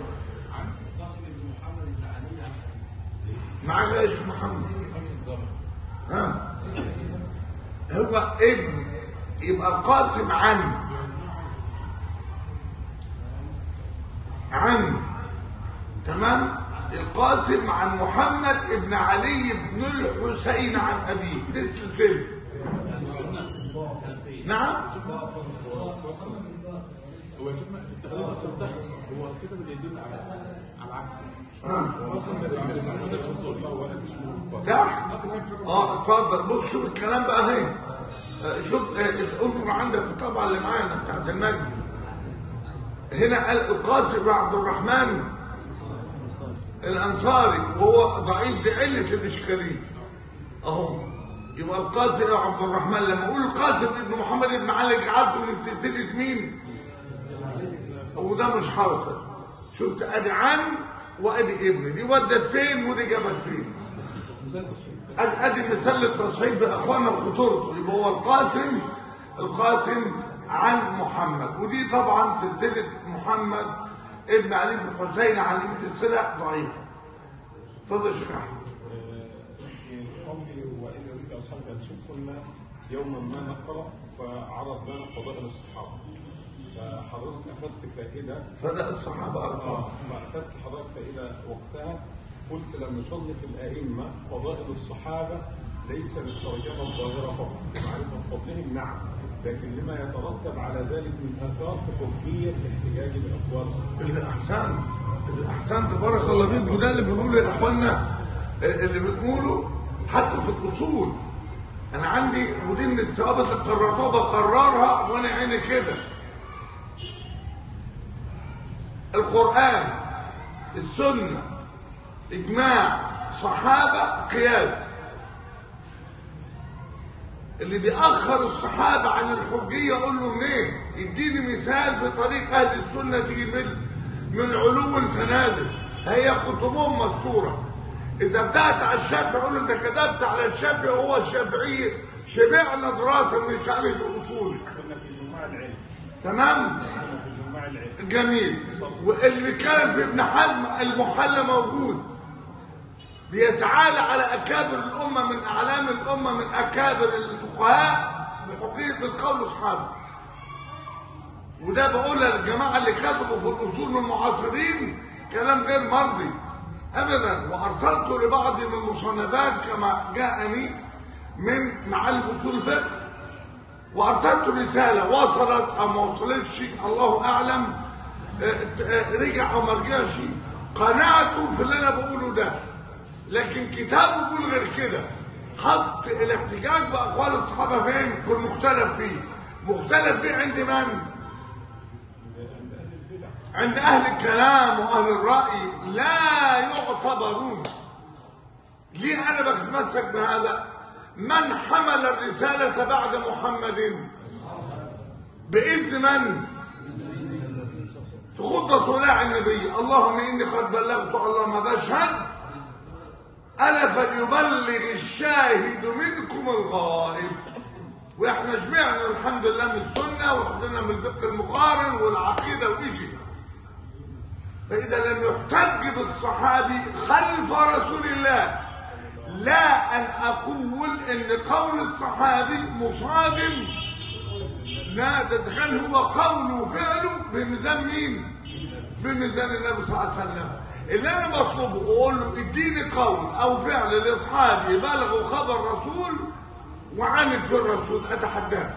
معاك ايش محمد ها هو ابن يبقى القاسم عن عن تمام القاسم عن محمد ابن علي بن الحسين عن ابيه دي السلسله نعم هو شوف في التغليب اصلا ده هو الكتاب اللي يدل على على العكس آه. هو اصلا بيعمل محمد الرسول هو ولد اسمه صح اه اتفضل بص شوف الكلام بقى اهي آه، شوف آه، انظر عندك في الطبعه اللي معانا بتاعت المجد هنا قال القاسم بن عبد الرحمن الانصاري وهو ضعيف بعله الاشكاليه اهو يبقى القاسم بن عبد الرحمن لما اقول القاسم ابن محمد بن علي جعلته من سلسله مين؟ وده مش حاصل شفت ادي عن وادي ابن دي ودت فين ودي جابت فين ادي ادي مثال للتصحيح يا اخوانا بخطورته يبقى هو القاسم القاسم عن محمد ودي طبعا سلسله محمد ابن علي بن حسين عن ابن السلع ضعيفه اتفضل يا شيخ احمد في قولي وإن يريد أصحاب السوق قلنا يوما ما نقرأ فعرض لنا فضائل الصحابة فحضرتك أخذت فائدة فده الصحابه آه، ارفع فأخذت حضرتك فائدة وقتها قلت لم نصنف الأئمة فضائل الصحابة ليس للترجمة الظاهرة فقط لمعرفة فضلهم نعم لكن لما يترتب على ذلك من آثار في حجية الاحتجاج بأقوال الصحابة الاحسان الاحسان تبارك الله فيك وده اللي بنقوله يا اخوانا اللي بنقوله حتى في الاصول انا عندي ودي من الثوابت اللي قررتها بقررها وانا عيني كده القران السنه اجماع صحابه قياس اللي بيأخر الصحابة عن الحجية أقول له منين؟ اديني مثال في طريق أهل السنة تيجي من من علو تنازل هي كتبهم مستورة إذا ابتعت على الشافعي أقول له أنت كذبت على الشافعي وهو الشافعي شبعنا دراسة من شعبية الأصول كنا في جماع العلم تمام؟ كنا في جماع العلم جميل واللي بيتكلم في ابن حزم المحلى موجود بيتعالى على اكابر الامه من اعلام الامه من اكابر الفقهاء بحقيقه قول اصحابه وده بقولها للجماعه اللي كتبوا في الاصول من المعاصرين كلام غير مرضي ابدا وارسلت لبعض من المصنفات كما جاءني من معالم اصول الفقه وارسلت رساله وصلت او ما وصلتش الله اعلم آه، آه، رجع او ما رجعش قناعته في اللي انا بقوله ده لكن كتابه بيقول غير كده حط الاحتجاج باقوال الصحابه فين في المختلف فيه مختلف فيه عند من عند أهل الكلام وأهل الرأي لا يعتبرون ليه أنا بتمسك بهذا من حمل الرسالة بعد محمد بإذن من في خطبة وداع النبي اللهم إني قد بلغت اللهم بشهد ألا فليبلغ الشاهد منكم الغائب واحنا جمعنا الحمد لله من السنة وحضرنا من الفقه المقارن والعقيدة وإجي فإذا لم يحتج بالصحابي خلف رسول الله لا أن أقول إن قول الصحابي مصادم لا تتخيل هو قوله وفعله بميزان مين؟ بميزان النبي صلى الله عليه وسلم اللي انا بطلبه اقول له اديني قول او فعل لاصحابي بلغوا خبر رسول وعاند في الرسول اتحداه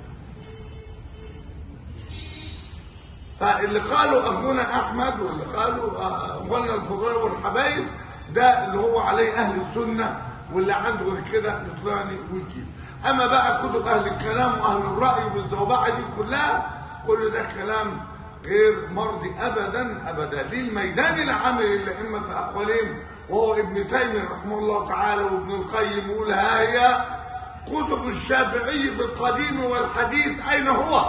فاللي قالوا اخونا احمد واللي قالوا اخواننا الفضلاء والحبايب ده اللي هو عليه اهل السنه واللي عنده غير كده يطلعني ويجيب اما بقى كتب اهل الكلام واهل الراي والزوبعه دي كلها كل ده كلام غير مرضي ابدا ابدا للميدان العام للائمه في اقوالهم وهو ابن تيميه رحمه الله تعالى وابن القيم يقول ها هي كتب الشافعي في القديم والحديث اين هو؟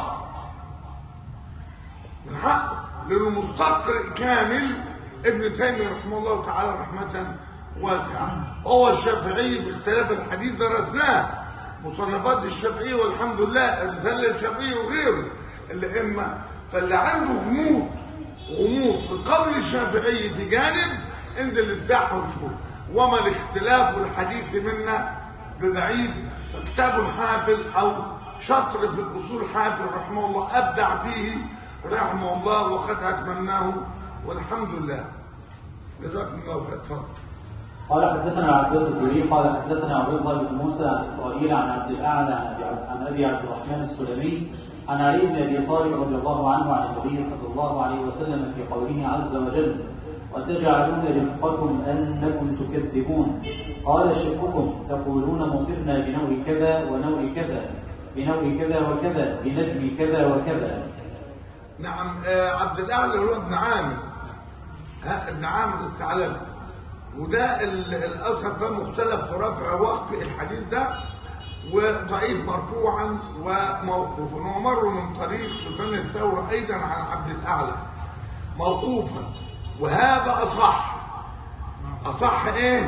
من حق للمستقر كامل ابن تيميه رحمه الله تعالى رحمه واسعه هو الشافعي في اختلاف الحديث درسناه مصنفات الشافعي والحمد لله رسالة الشافعي وغيره الأئمة فاللي عنده غموض غموض في قول الشافعي في جانب انزل الساحة وشوف وما الاختلاف والحديث منا ببعيد فكتاب حافل أو شطر في الأصول حافل رحمه الله أبدع فيه رحمه الله وقد أتمناه والحمد لله جزاكم الله خير تفضل قال حدثنا عباس الدوري قال حدثنا عبد الله بن موسى عن اسرائيل عن عبد الاعلى عن ابي عن ابي عبد الرحمن السلمي عن علي بن ابي طالب رضي الله عنه عن النبي صلى الله عليه وسلم في قوله عز وجل وتجعلون رزقكم انكم تكذبون قال شرككم تقولون مطرنا بنوع كذا ونوع كذا بنوع كذا وكذا بنجم كذا وكذا نعم آه عبد الاعلى هو ابن عامر ها ابن عامر الثعلبي وده الاثر ده مختلف في رفع وقف الحديث ده وضعيف مرفوعا وموقوفا ومر من طريق سفيان الثوري ايضا عن عبد الاعلى موقوفا وهذا اصح اصح ايه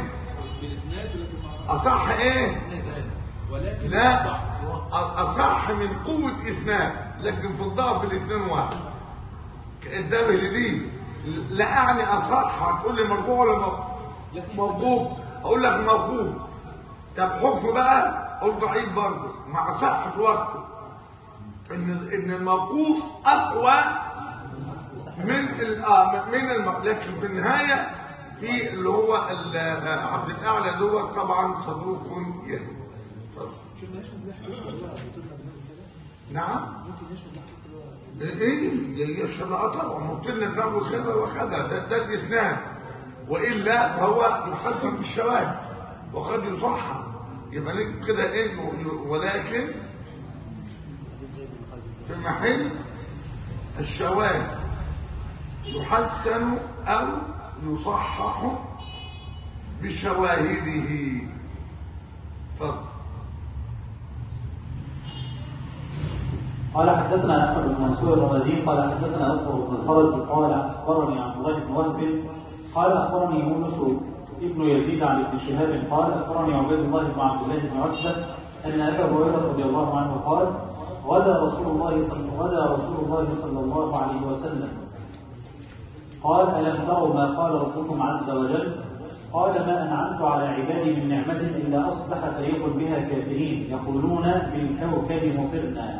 اصح ايه ولكن لا اصح من قوه اسناد لكن في الضعف الاثنين واحد انتبه لدي لا اعني اصح هتقول لي مرفوع ولا موقوف موقوف اقول لك موقوف طب حكم بقى اقول ضعيف برضه مع صحه وقته ان ان الموقوف اقوى من ال اه من الم... لكن في النهايه في اللي هو عبد الاعلى اللي هو طبعا صدوق يهم نعم ايه يشهد اه طبعا مطلنا بنوع كذا وكذا ده, ده الاسناد والا فهو يحذف بالشواهد وقد يصحح يبقى نكتب كده ايه ولكن في محل الشواهد يحسن او يصحح بشواهده فضل قال حدثنا احمد بن منصور الرمادي قال حدثنا اصفر بن الفرج قال اخبرني عبد الله بن وهب قال اخبرني يونس ابن يزيد عن ابن شهاب قال اخبرني عبيد الله بن عبد الله بن عتبه ان ابا هريره رضي الله عنه قال غدا رسول الله صلى غدا رسول الله صلى الله عليه وسلم قال الم تروا ما قال ربكم عز وجل قال ما انعمت على عبادي من نعمه الا اصبح فريق بها كافرين يقولون بالكوكب مطرنا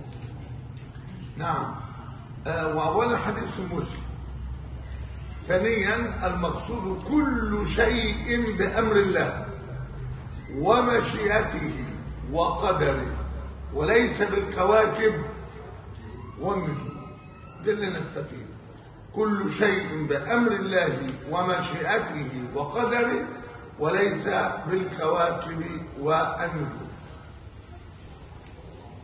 نعم آه واولا حديث في مسلم ثانيا المقصود كل شيء بامر الله ومشيئته وقدره وليس بالكواكب والنجوم ده اللي نستفيد كل شيء بامر الله ومشيئته وقدره وليس بالكواكب والنجوم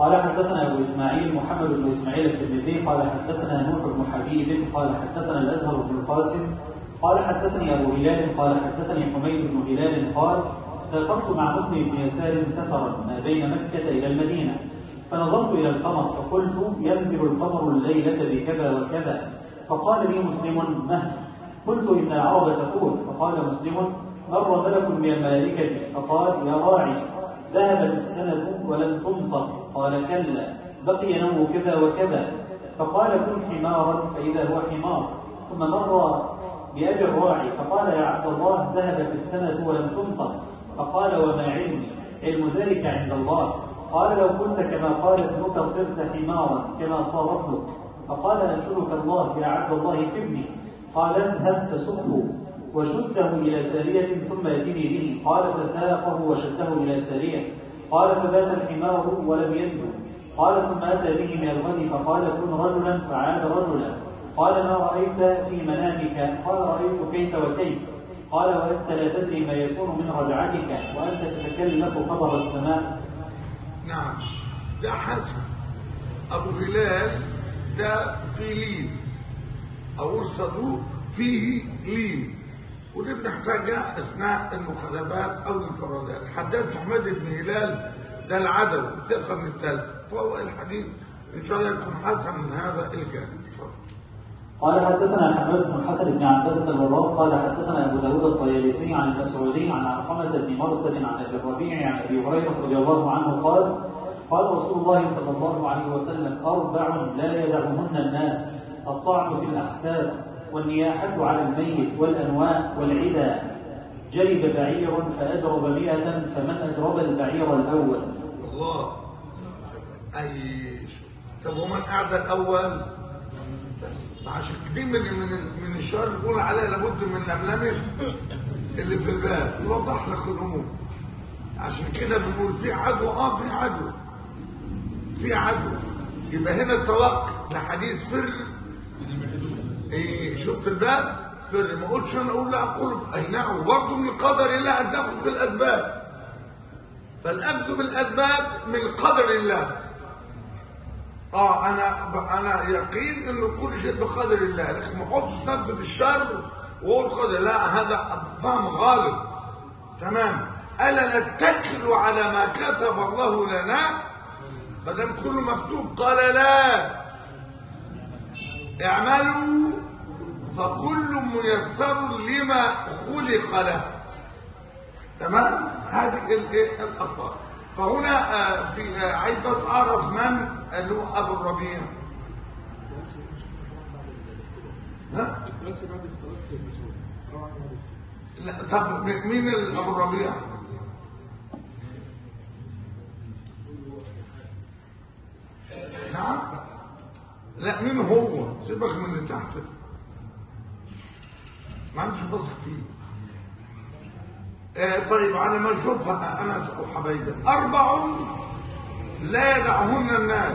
قال حدثنا ابو اسماعيل محمد بن اسماعيل الترمذي قال حدثنا نوح بن حبيب قال حدثنا الازهر بن القاسم قال حدثني ابو هلال قال حدثني حميد بن هلال قال سافرت مع مسلم بن يسار سفرا ما بين مكه الى المدينه فنظرت الى القمر فقلت ينزل القمر الليله بكذا وكذا فقال لي مسلم مه قلت ان العرب تقول فقال مسلم مر ملك من الملائكه فقال يا راعي ذهبت السنة ولم تمطر قال كلا بقي نوم كذا وكذا فقال كن حمارا فإذا هو حمار ثم مر بأبي الراعي فقال يا عبد الله ذهبت السنة ولم تمطر فقال وما علمي علم ذلك عند الله قال لو كنت كما قال ابنك صرت حمارا كما صار ابنك فقال أنشدك الله يا عبد الله في ابني قال اذهب فسقه وشده إلى سارية ثم يأتيني به قال فساقه وشده إلى سارية قال فبات الحمار ولم ينجو قال ثم أتى به من الغد فقال كن رجلا فعاد رجلا قال ما رأيت في منامك قال رأيت كيت وكيت قال وأنت لا تدري ما يكون من رجعتك وأنت تتكلف خبر السماء نعم ده حسن ابو هلال ده في لين او صدوق فيه لين ودي بنحتاجها اثناء المخالفات او الانفرادات حدث حماد بن هلال ده العدو ثقه من الثالثه فهو الحديث ان شاء الله يكون حسن من هذا الجانب اتفضل. قال حدثنا حماد بن حسن بن عباسة الوراق قال حدثنا أبو داود الطيالسي عن المسعودي عن علقمة بن مرثد عن أبي الربيع عن أبي هريرة رضي الله عنه قال قال رسول الله صلى الله عليه وسلم أربع لا يدعهن الناس الطعن في الأحساب والنياحة على الميت والأنواء والعدا جلب بعير فأجرب مئة فمن أجرب البعير الأول الله اي شوف طب ومن قعد الاول بس عشان دي من من من الشهر بيقول عليها لابد من لملمه اللي في الباب يوضح لك الامور عشان كده بنقول في عدو اه في عدو في عدو يبقى هنا تلقي لحديث فر ايه شفت الباب فر ما اقولش انا اقول لا اقول اي نعم وبرضه من قدر الله ان تاخذ بالاسباب فالاخذ بالاسباب من قدر الله اه انا انا يقين انه كل شيء بقدر الله لكن ما احطش نفسي في الشر واقول قدر لا هذا فهم غالب تمام الا نتكل على ما كتب الله لنا ما دام كله مكتوب قال لا اعملوا فكل ميسر لما خلق له تمام هذه الايه الاخبار فهنا آه، في آه، عايز بس اعرف من اللي هو ابو الربيع ها بس بعد اختلاف المسؤول لا طب مين ال- ابو الربيع نعم لا مين هو سيبك من اللي تحت ما عندش بثق فيه آه طيب على ما اشوفها انا وحبايبي اربع لا يدعهن الناس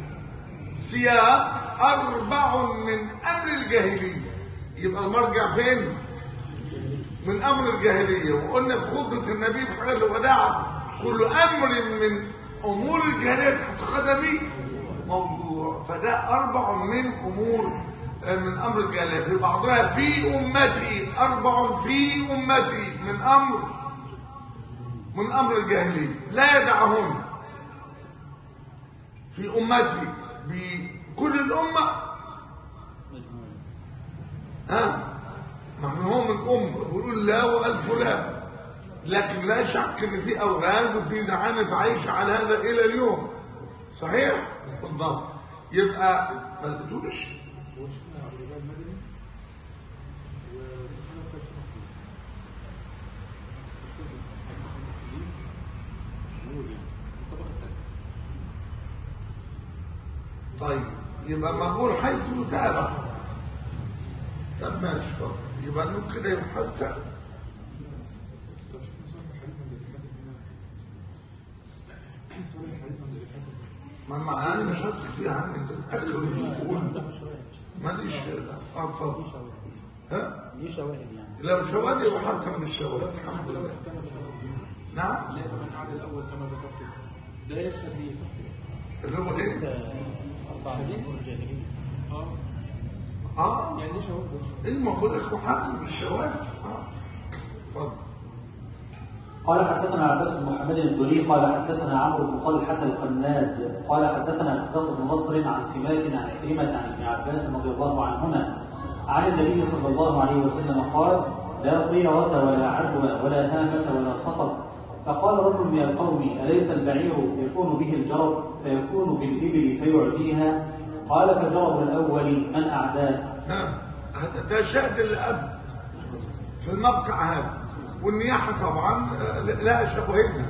سياق اربع من امر الجاهليه يبقى المرجع فين من امر الجاهليه وقلنا في خطبه النبي في حجر الوداع كل امر من امور الجاهليه تحت قدمي موضوع فده اربع من امور آه، من امر الجاهليه في بعضها في امتي اربع في امتي من امر من امر الجاهليه لا يدعهن في امتي بكل الامه ها ما هو من الام ويقول لا والف لا لكن لا شك ان في اولاد وفي زعانف عايشه على هذا الى اليوم صحيح بالضبط يبقى ما بتقولش هو شيخنا عبد الرحمن المدني ومحمد كان شرح مشهور محدث المسلمين مشهور يعني الطبقه الثالثه طيب يبقى مقبول حيث يتابع طب ماشي اتفضل يبقى نقول كده يحسن لو شفنا صالح الحديث من الاتحاد هنا صالح الحديث من الاتحاد ما ما انا مش هثق فيها عني انت متاكد من تقول ماليش اه اتفضل ها ليه شواهد يعني لو شواذ يبقى حسن من الشواذ الحمد لله كما ذكرت نعم لا فمن قعد الاول كما ذكرت ده يشهد لي صح اللي هو ايه؟ أربع حديث الجاهلية اه اه يعني ليه شواهد بس؟ ايه ما بقول لك محاسب بالشواذ اه اتفضل قال حدثنا عباس بن محمد الدولي قال حدثنا عمرو بن طلحة القناد قال حدثنا اسباط بن نصر عن سماك عن كلمة عن ابن عباس رضي الله عنهما عن النبي صلى الله عليه وسلم قال لا طيرة ولا عدوى ولا هامة ولا صفر فقال رجل من القوم أليس البعير يكون به الجرب فيكون بالإبل فيعديها قال فجرب الأول من أعداه ها هذا ده شاهد الاب في الموقع هذا والنياحه طبعا آه، لا شواهدها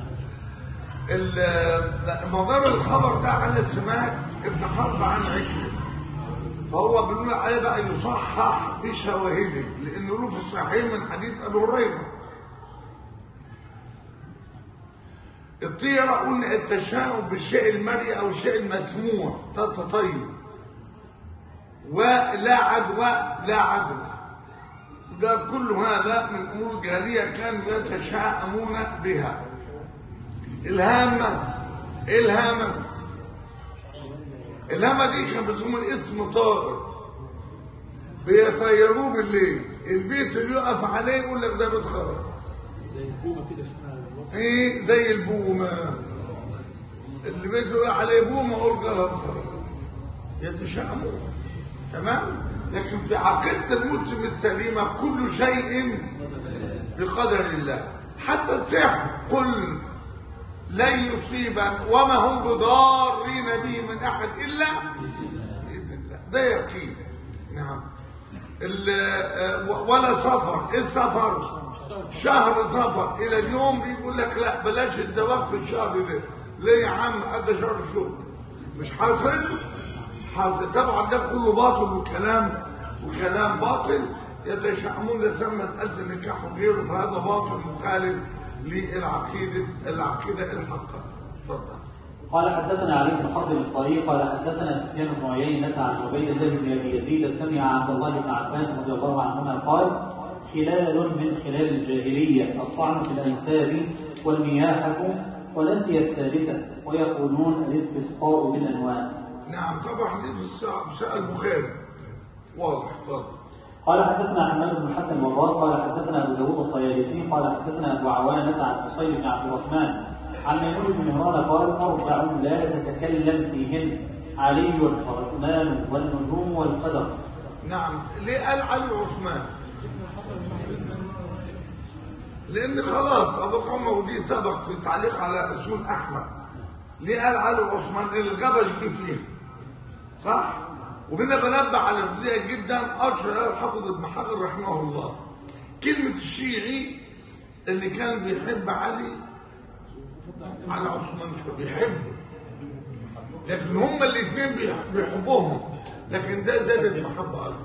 ال- مدار الخبر ده على سماك ابن حرب عن عكرمه فهو بنقول عليه بقى يصحح بشواهده لانه له في الصحيح من حديث ابي هريره الطيره قلنا التشاؤم بالشيء المرئي او الشيء المسموع ده التطير ولا عدوى لا عدوى ده كل هذا من امور الجاهليه كانوا يتشاءمون بها الهامه ايه الهامه الهامه دي كان بيسموه اسم طائر بيطيروه بالليل البيت اللي يقف عليه يقول لك ده بيت خرج زي البومه كده شبه الوصف ايه زي البومه اللي بيقول عليه بومه اقول غلط خرج يتشائمون تمام لكن في عقيده المسلم السليمه كل شيء بقدر الله حتى السحر قل لن يصيبا وما هم بضارين به من احد الا باذن الله ده يقين نعم ال- آه، ولا سفر ايه السفر شهر سفر الى اليوم بيقول لك لا بلاش الزواج في الشهر ده ليه يا عم قد شهر الشهر مش حاصل حاصل طبعا ده كله باطل وكلام وكلام باطل يتشائمون لسان مساله النكاح وغيره فهذا باطل مخالف للعقيده العقيده الحقه اتفضل قال حدثنا علي بن حرب الطريق قال حدثنا سفيان بن عيينة عن عبيد الله بن ابي يزيد سمع عبد الله بن عباس رضي الله عنهما قال خلال من خلال الجاهلية الطعن في الأنساب والنياحة ونسي الثالثة ويقولون الاستسقاء بالأنواع نعم طبعا دي في السا- في سؤال البخاري واضح اتفضل قال حدثنا حماد بن حسن مراد قال حدثنا ابو داود الطيالسي قال حدثنا ابو عوانه عن حصين بن عبد الرحمن عن ميمون بن مهران قال اربع لا تتكلم فيهن علي وعثمان والنجوم والقدر نعم ليه قال علي وعثمان لان خلاص ابو عمر ودي سبق في التعليق على اصول احمد ليه قال علي وعثمان لان الغبش جه فيه صح وهنا بنبه على جزئيه جدا اشهر الحافظ ابن حجر رحمه الله كلمه الشيعي اللي كان بيحب علي على عثمان شويه بيحبه لكن هما الاثنين بيح- بيحبوهم لكن ده زاد المحبه اكتر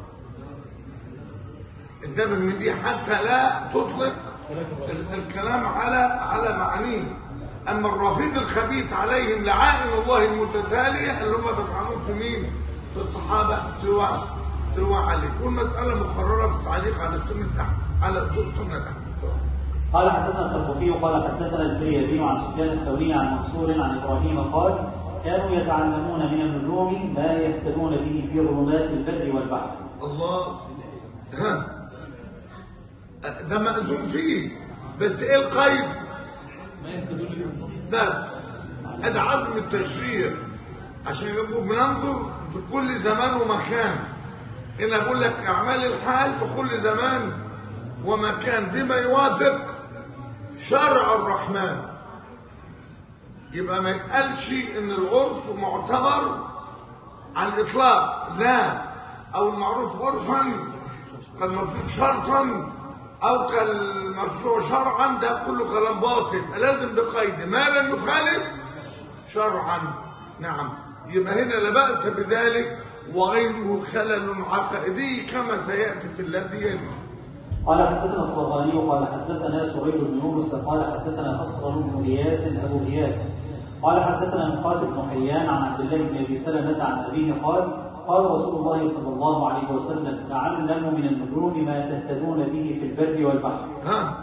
انتبه من دي حتى لا تطلق ال- الكلام على على معانيه اما الرفيق الخبيث عليهم لعائن الله المتتاليه اللي هم بيطعنون في مين؟ في الصحابه سوى سوى علي والمساله مقرره في التعليق على سنه احمد على اصول سنه احمد قال حدثنا الترقفي قال حدثنا الفريابي عن سفيان الثوري عن منصور عن ابراهيم قال كانوا يتعلمون من النجوم ما يهتدون به في ظلمات البر والبحر الله ها ده مأذون فيه بس ايه القيد ما يهتدون لهم بس ادي عزم التشريع عشان يبقوا بننظر في كل زمان ومكان هنا بقول لك اعمال الحال في كل زمان ومكان بما يوافق شرع الرحمن يبقى ما يتقالش ان العرف معتبر على الاطلاق لا او المعروف عرفا كالمفروض شرطا او كالمشروع شرعا ده كله كلام باطل لازم بقيد ما لم يخالف شرعا نعم يبقى هنا لا باس بذلك وغيره خلل عقائدي كما سياتي في الذي يلي قال حدثنا الصغاني قال حدثنا سريج بن يونس قال حدثنا أصغر بن غياث أبو غياث قال حدثنا مقاتل بن حيان عن عبد الله بن أبي سلمة عن أبيه قال قال رسول الله صلى الله عليه وسلم تعلموا من النجوم ما تهتدون به في البر والبحر ها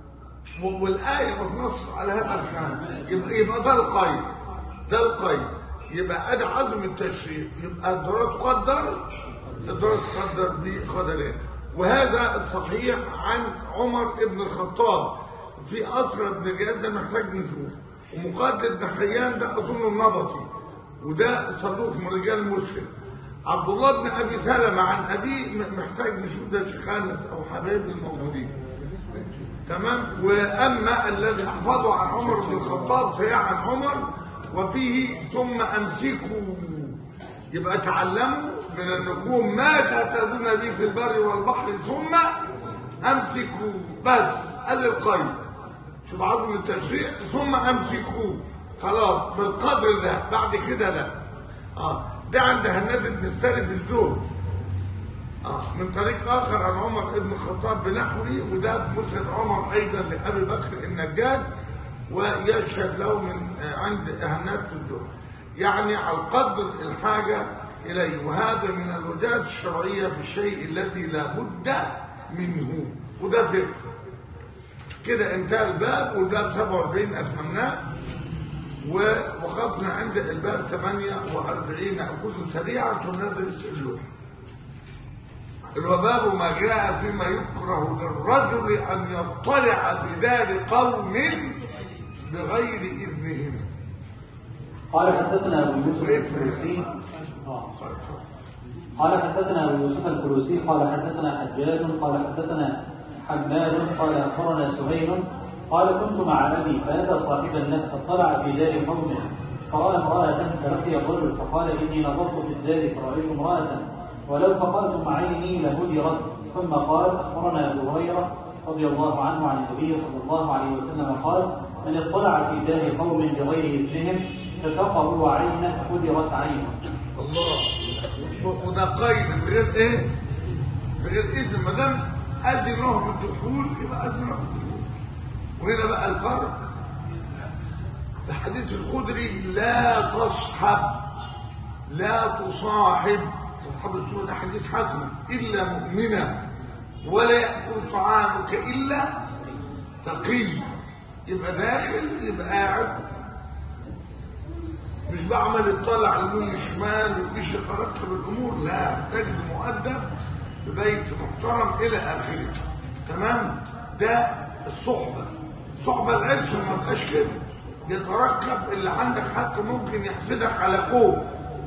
والآية بتنص على هذا الكلام يبقى, يبقى ده القيد ده القيد يبقى ادي عزم التشريع يبقى الضرورة تقدر الضرورة تقدر بقدرها وهذا الصحيح عن عمر بن الخطاب في أسرى بن جاز ده محتاج نشوف ومقاتل بن حيان ده أظن النبطي وده صدوق من رجال مسلم عبد الله بن أبي سلمة عن أبيه م- محتاج نشوف ده شيخ أنس أو حبايب الموجودين تمام واما الذي حفظه عن عمر بن الخطاب فهي عن عمر وفيه ثم امسكوا يبقى تعلموا من النجوم ما تهتدون به في البر والبحر ثم امسكوا بس ادي القيد شوف عظم التشريع ثم امسكوا خلاص بالقدر ده بعد كده لا اه ده عند هناد بن السري في الزهد آه، من طريق آخر عن عمر بن الخطاب بنحوه وده مسند عمر أيضا لأبي بكر النجاد ويشهد له من آه، عند هنات في الزهد يعني على قدر الحاجة إليه وهذا من الوجهات الشرعية في الشيء الذي لا بد منه وده فقه كده انتهى الباب والباب 47 أتممناه ووقفنا عند الباب 48 أخذه سريعا تنادي اللوح الوباب ما جاء فيما يكره للرجل أن يطلع في دار قوم بغير إذنهم قال حدثنا ابو يوسف الفلوسي آه. قال حدثنا ابو يوسف الفلوسي قال حدثنا حجاج قال حدثنا حماد قال اخبرنا سهيل قال كنت مع ابي فاتى صاحبا له فاطلع في دار قوم فراى امراه فلقي الرجل فقال اني نظرت في الدار فرايت امراه ولو فقأت عيني لهدرت ثم قال اخبرنا ابو هريره رضي الله عنه عن النبي صلى الله عليه وسلم قال من اطلع في دار قوم بغير اذنهم ففقروا عينه هدرت عينه الله و- وده قيد بغير ايه بغير اذن ما دام اذنه بالدخول يبقى اذنه بالدخول وهنا بقى الفرق في حديث الخدري لا تصحب لا تصاحب تصحب السوء ده حديث حسن الا مؤمنا ولا ياكل طعامك الا تقي يبقى داخل يبقى قاعد مش بعمل اطلع اليمين شمال وايش يترتب الامور لا تجد مؤدب في بيت محترم الى اخره تمام ده الصحبه الصحبه العرس ما بقاش كده يتركب اللي عندك حتى ممكن يحسدك على قوم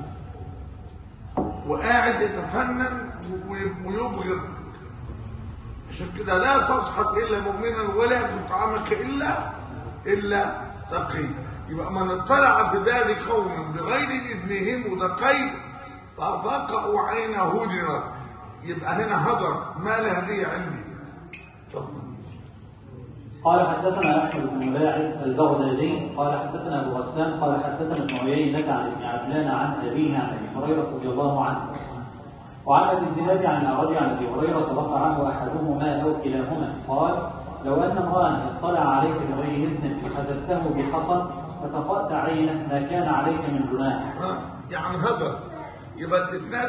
وقاعد يتفنن و- ويبغض عشان كده لا تصحب الا مؤمنا ولا ياكل طعامك الا الا تقي يبقى من اطلع في دار قوم بغير اذنهم وده قيد ففقعوا عينه هدرت يبقى هنا هدر ما لهذه عندي اتفضل قال حدثنا احمد بن ملاعب البغدادي قال حدثنا ابو غسان قال حدثنا ابن عيينه عن ابن عجلان عن ابيه عن ابي هريره رضي الله عنه وعن ابي الزناد عن الاعرج عن ابي هريره رفعه احدهما او كلاهما قال لو ان امرا اطلع عليك بغير اذن فحذفته بحصى ففقأت عينه ما كان عليك من جناح ها؟ يعني هدر يبقى الاسناد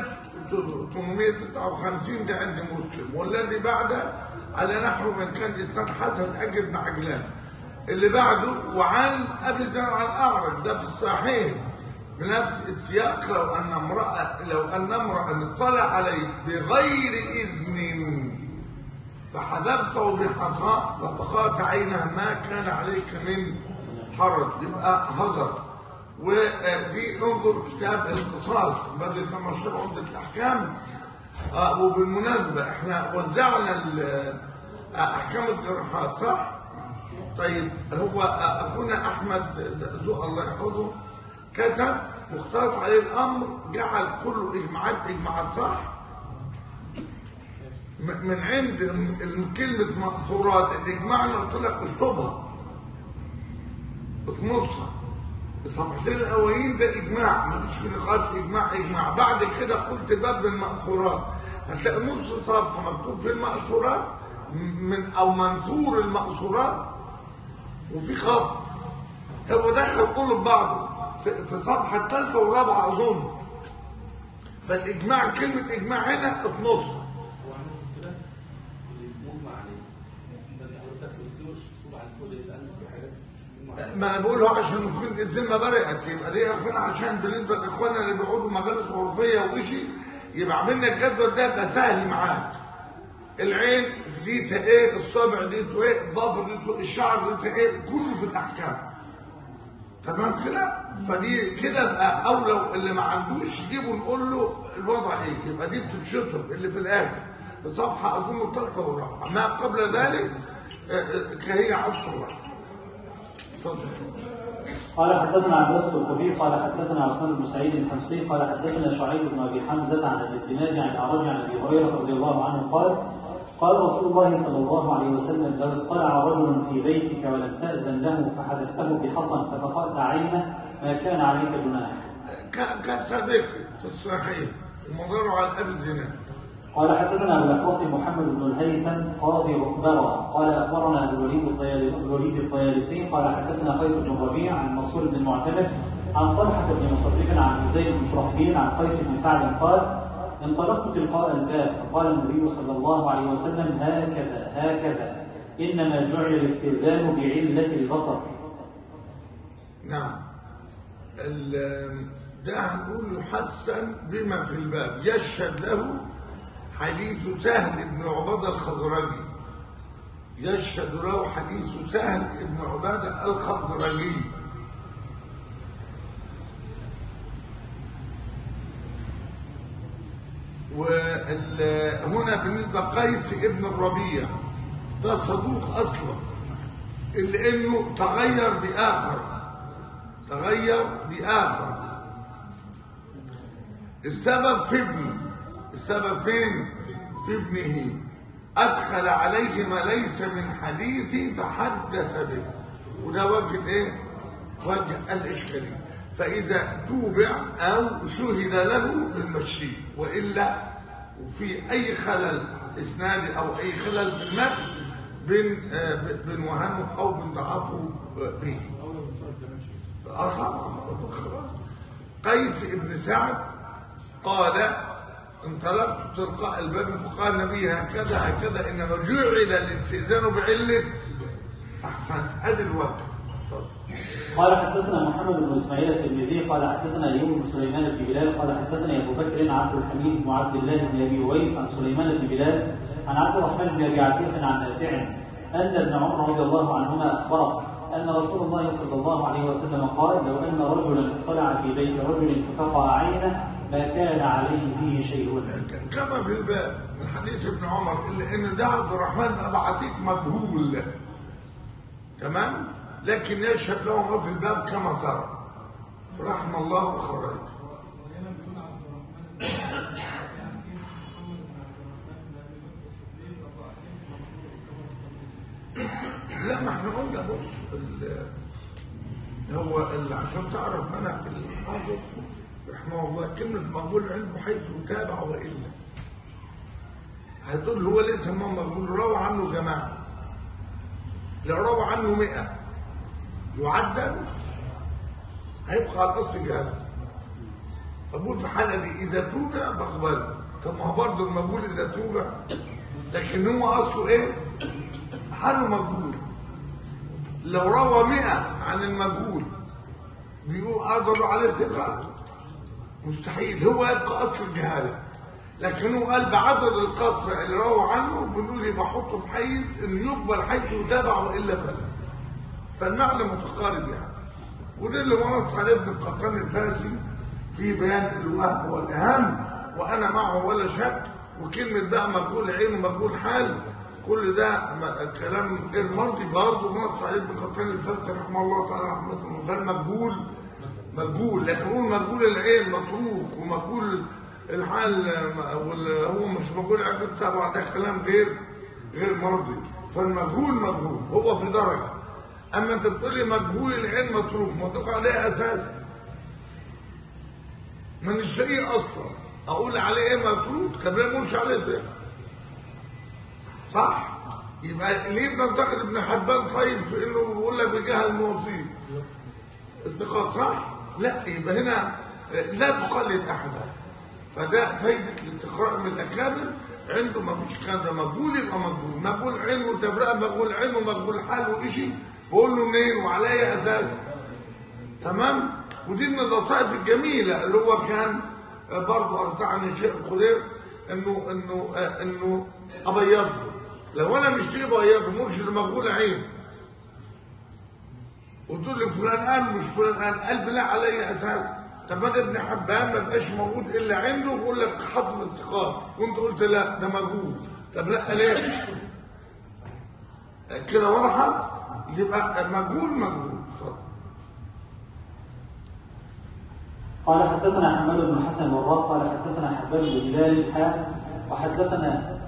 859 ده عند مسلم والذي بعده على نحو من كان اسناد حسن اجل بن عجلان اللي بعده وعن ابي زرع عن الاعرج ده في الصحيح بنفس السياق لو ان امراه لو ان امرا اطلع عليك بغير اذن فحذفته بحصى ففقات عينها ما كان عليك من حرج يبقى هدر ودي انظر كتاب القصاص بدل كما شرع عمدة الأحكام آه وبالمناسبة احنا وزعنا ال- آه، أحكام الجراحات صح؟ طيب هو آه، أخونا أحمد ذو الله يحفظه كتب واختلط عليه الأمر جعل كله إجماعات إجماعات صح؟ م- من عند ال- كلمة مأثورات الإجماع أنا قلت لك اشطبها بتنصها الصفحتين الاولين ده اجماع ما فيش في نقاش اجماع اجماع بعد كده قلت باب المأثورات هتلاقي نص صفحه مكتوب في المأثورات من او منثور المأثورات وفي خط هو دخل كله في بعضه في في الصفحه الثالثه والرابعه اظن فالاجماع كلمه اجماع هنا اتنصها وعملت كده اللي مجمع عليه ده حضرتك قلت له مكتوب على الفول يتقال في حاجات مجموع ما انا بقول هو عشان نكون الذمه برئت يبقى دي يا اخوانا عشان بالنسبه لاخواننا اللي بيقعدوا مجالس عرفيه وشيء يبقى عملنا الجدول ده يبقى سهل معاك العين ديتها ايه الصابع ديته ايه الظفر ديته إيه؟ الشعر ديته ايه كله في الاحكام تمام كده فدي كده بقى او لو اللي ما عندوش يجيبوا نقول له الوضع ايه يبقى دي بتتشطب اللي في الاخر الصفحه اظن الثالثه والرابعه ما قبل ذلك آه، آه، كهي عصر واحد اتفضل قال حدثنا عباس بن الكفي قال حدثنا عثمان بن سعيد الحمصي قال حدثنا شعيب بن ابي حمزه عن ابي الزناد عن الاعرج عن ابي هريره رضي الله عنه قال قال رسول الله صلى الله عليه وسلم لو اطلع رجل في بيتك ولم تأذن له فحدثته بحصن ففقأت عينه ما كان عليك جناح ك- كسابق في الصحيح ومضره على ابي الزنا قال حدثنا ابو الاحوص محمد بن الهيثم قاضي عكبرة قال اخبرنا ابو الوليد الطيال- أبو الوليد الطيالسي قال حدثنا قيس بن الربيع عن منصور بن المعتمر عن طلحه بن مصدق عن زيد بن شرحبيل عن قيس بن سعد قال انطلقت تلقاء الباب فقال النبي صلى الله عليه وسلم هكذا هكذا انما جعل الاستئذان بعله البصر نعم ال- ده هنقول يحسن بما في الباب يشهد له حديث سهل بن عبادة الخزرجي يشهد له حديث سهل بن عبادة الخزرجي وهنا بالنسبة قيس ابن الربيع ده صدوق أصلا إلا إنه تغير بآخر تغير بآخر السبب في ابنه السبب فين في ابنه أدخل عليه ما ليس من حديثي فحدث به وده وجه ايه وجه الإشكالية فإذا توبع أو شهد له المشي وإلا وفي أي خلل إسنادي أو أي خلل في المتن بن آه، بنوهنه أو بنضعفه فيه اول ما صار ده ماشي اه طبعا خلاص. قيس بن سعد قال انطلقت تلقاء الباب فقال النبي هكذا هكذا انما جعل الاستئذان بعله احسنت ادي الوقت اتفضل. قال حدثنا محمد بن اسماعيل الترمذي قال حدثنا ايوب بن سليمان بن بلال قال حدثنا ابو بكر عبد الحميد بن عبد الله بن ابي اويس عن سليمان بن بلال عن عبد الرحمن بن ابي عتيق عن نافع ان ابن عمر رضي الله عنهما اخبره ان رسول الله صلى الله عليه وسلم قال لو ان رجلا اطلع في بيت رجل ففقع عينه ما كان عليه فيه شيء ك- كما في الباب من حديث ابن عمر الا ان ده عبد الرحمن بن ابي عتيق مجهول تمام لكن يشهد له ما في الباب كما ترى رحم الله وخرج لا ما احنا قلنا بص ال- هو ال- عشان تعرف منهج الحافظ رحمه الله كلمة مقبول العلم حيث تابع وإلا هتقول هو ليس ما مقبول روى عنه جماعة لو روى عنه مئة يعدل هيبقى على الأصل جهل فبقول في الحالة دي إذا توبع بقبله طب ما هو برضه المقبول إذا توبع لكن هو أصله إيه؟ حاله مقبول لو روى مئة عن المجهول بيقول أقدر عليه ثقة مستحيل هو يبقى أصل الجهالة لكن هو قال بعدد القصر اللي روى عنه بنقول يبقى حطه في حيز انه يقبل حيث يتابع والا فلا فالمعنى متقارب يعني وده اللي نص عليه ابن القطان الفاسي في بيان الوهم والاهم وانا معه ولا شك وكلمه بقى مقبول عين ومقبول حال كل ده م- كلام غير مرضي برضه نص عليه ابن القطان الفاسي رحمه الله تعالى رحمه الله غير مقبول مقبول لكن نقول مقبول العين متروك ومقبول الحال وال- هو مش مقبول عقد طبعا ده كلام غير غير مرضي فالمجهول مجهول هو في درجه اما انت بتقول لي مجهول العين متروك متروك عليه اساس من الشيء اصلا اقول عليه ايه متروك طب ليه ما اقولش عليه ثقه صح يبقى ليه بننتقد ابن حبان طيب في انه بيقول لك بجهل موصيل الثقات صح لا يبقى هنا لا تقلد احدا فده فايده الاستقراء من الاكابر عنده ما فيش كلام ده مقبول يبقى مقبول مقبول علم وتفرقه مقبول علم ومقبول حال وشيء بقول له منين وعلى اي اساس تمام ودي من اللطائف الجميله اللي هو كان آه، برضه ارجعني الشيخ الخضير انه انه آه، انه ابيضه لو انا مشتري بيضه مرشد مجهول عين وتقول لي فلان قال مش فلان قال قال بلا على اي اساس طب انا ابن حبان ما بقاش موجود الا عنده ويقول لك حط في الثقات وانت قلت لا ده مجهول طب لا ليه؟ كده وضحت يبقى مجهول مجهول اتفضل قال حدثنا حماد بن حسن الوراق قال حدثنا حبان بن هلال حا وحدثنا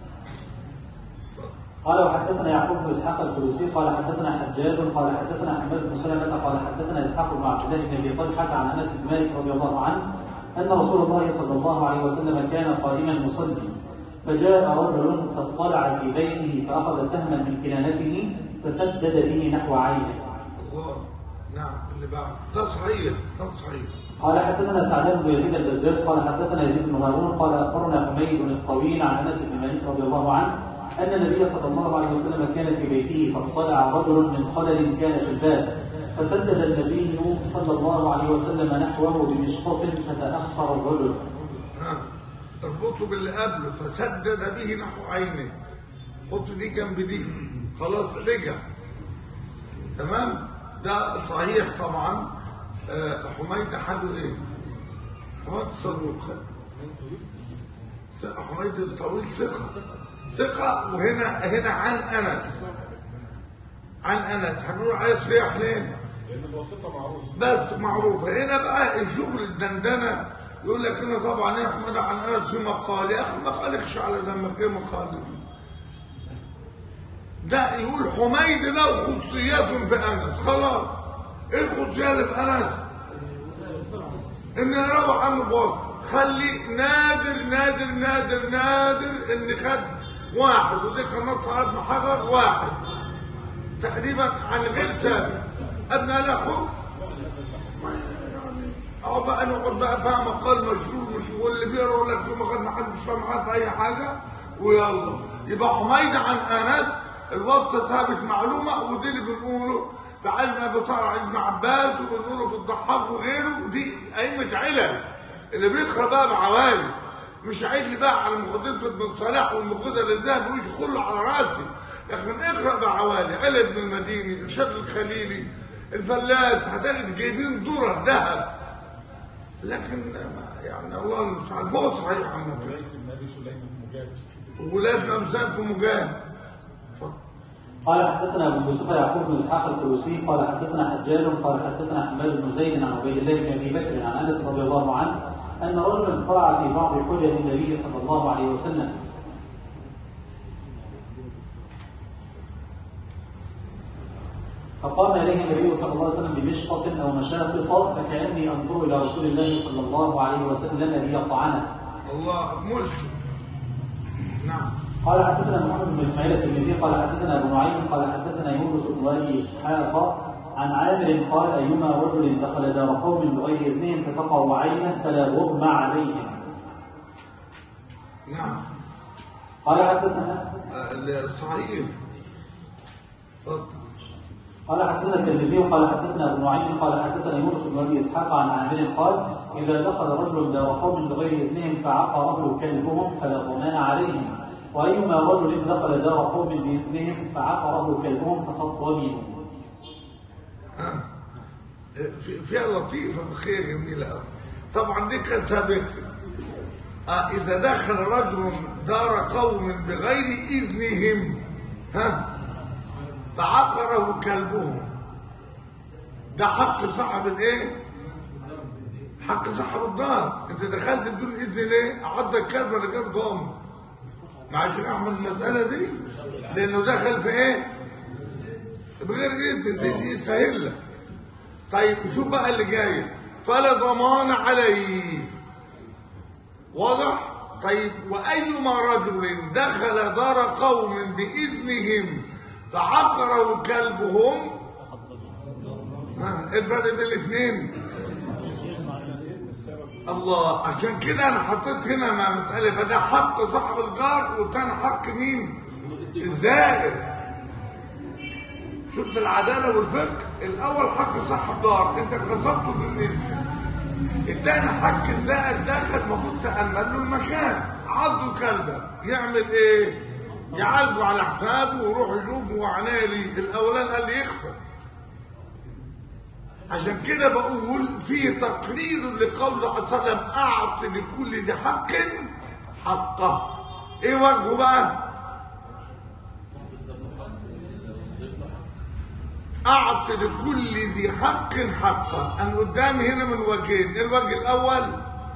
قال وحدثنا يعقوب بن اسحاق الفلوسي قال حدثنا حجاج قال حدثنا حماد بن سلمة قال حدثنا اسحاق بن عبد الله بن ابي طلحه عن انس بن مالك رضي الله عنه ان رسول الله صلى الله عليه وسلم كان قائما يصلي فجاء رجل فاطلع في بيته فاخذ سهما من كنانته فسدد به نحو عينه الله نعم اللي بعد ده صحيح ده صحيح قال حدثنا سعدان بن يزيد البزاز قال حدثنا يزيد بن هارون قال اخبرنا حميد بن الطويل عن انس بن مالك رضي الله عنه ان النبي صلى الله عليه وسلم كان في بيته فاطلع رجل من خلل كان في الباب فسدد النبي صلى الله عليه وسلم نحوه بمشقص فتاخر الرجل ها اربطه باللي قبله فسدد به نحو عينه حط دي جنب دي خلاص رجع تمام ده صحيح طبعا آه، حميد حاله ايه حميد الصدوق ثقة حميد الطويل ثقة ثقة وهنا هنا عن انس عن انس هنقول عليه صحيح ليه؟ لان الواسطه معروفه بس معروفة هنا بقى الشغل الدندنة يقول لك هنا طبعا يحمد عن انس في مقال يا اخي مقال اخشى على دمك ايه مقال فيه ده يقول حميد له خصوصيات في انس خلاص ايه الخصوصيات اللي في انس ان يروح عنه بواسطه خلي نادر نادر نادر نادر ان خد واحد ودي كان نص على ابن حجر واحد تقريبا عن غير ثابت ابنى له اه بقى نقعد بقى فاهم مقال مشهور مش واللي بيقرا يقول لك ما خدنا حد مش فاهم حاجه في اي حاجه ويلا يبقى حميد عن انس الوصفه ثابت معلومه ودي اللي بنقوله في علم ابي طلحه ابن عباس وبنقوله في الضحاك وغيره دي ائمه علل اللي بيقرا بقى بعوالي مش عيد لي بقى على مقدمه ابن صلاح والمقدمه للذهب ويجي كله على راسي لكن اقرا بعوالي علي بن المديني الشيخ الخليلي الفلاس هتجد جايبين درر ذهب لكن ما- يعني الله المستعان فوق صحيح عامة وليس بن ابي سليم في مجاهد في صحيفه ولاد امثال في مجاهد اتفضل. قال حدثنا ابو يوسف يعقوب بن اسحاق الفلوسي قال حدثنا حجاج قال حدثنا حماد بن زيد عن عبيد الله بن ابي بكر عن انس رضي الله عنه ان رجلا طلع في بعض حجج النبي صلى الله عليه وسلم فقام اليه النبي صلى الله عليه وسلم بمشقص او مشاقص فكاني انظر الى رسول الله صلى الله عليه وسلم ليطعنه الله مرشد نعم قال حدثنا محمد بن اسماعيل الترمذي قال حدثنا ابو نعيم قال حدثنا يونس بن ابي اسحاق عن عامر قال ايما رجل دخل دار قوم بغير اذنهم ففقعوا عينه فلا غرم عليهم نعم قال حدثنا آه، صحيح اتفضل قال حدثنا الترمذي قال حدثنا ابو نعيم قال حدثنا يونس بن ابي اسحاق عن عامر قال اذا دخل رجل دار قوم بغير اذنهم فعقره كلبهم فلا ضمان عليهم وايما رجل دخل دار قوم باذنهم فعقره كلبهم فقد ضمنوا ها. في- فيها لطيفة بخير جميلة أوي طبعا دي كانت سابقة آه إذا دخل رجل دار قوم بغير إذنهم ها فعقره كلبهم ده حق صاحب الايه؟ حق صاحب الدار انت دخلت بدون اذن ليه؟ عض الكلب ولا جاب ضامن مع شيخ احمد المسألة دي لانه دخل في ايه؟ بغير اذن في يستاهل لك طيب شوف بقى اللي جاي فلا ضمان عليه واضح طيب وايما رجل دخل دار قوم باذنهم فعقره كلبهم ها إيه الفرق بين الاثنين الله عشان كده انا حطيت هنا مع مساله فده حق صاحب الجار والتاني حق مين الزائر شفت العدالة والفقه الأول حق صاحب دار أنت كسبته بالنسبة الثاني حق الزائد داخل المفروض تأمن له المكان عضه كلبه يعمل إيه؟ يعالجه على حسابه ويروح يشوفه وعنالي الأولان قال لي يخفى عشان كده بقول في تقرير لقول الله عليه وسلم أعط لكل ذي حق حقه إيه وجهه بقى؟ أعط لكل ذي حق حقا أنا قدامي هنا من وجهين الوجه الأول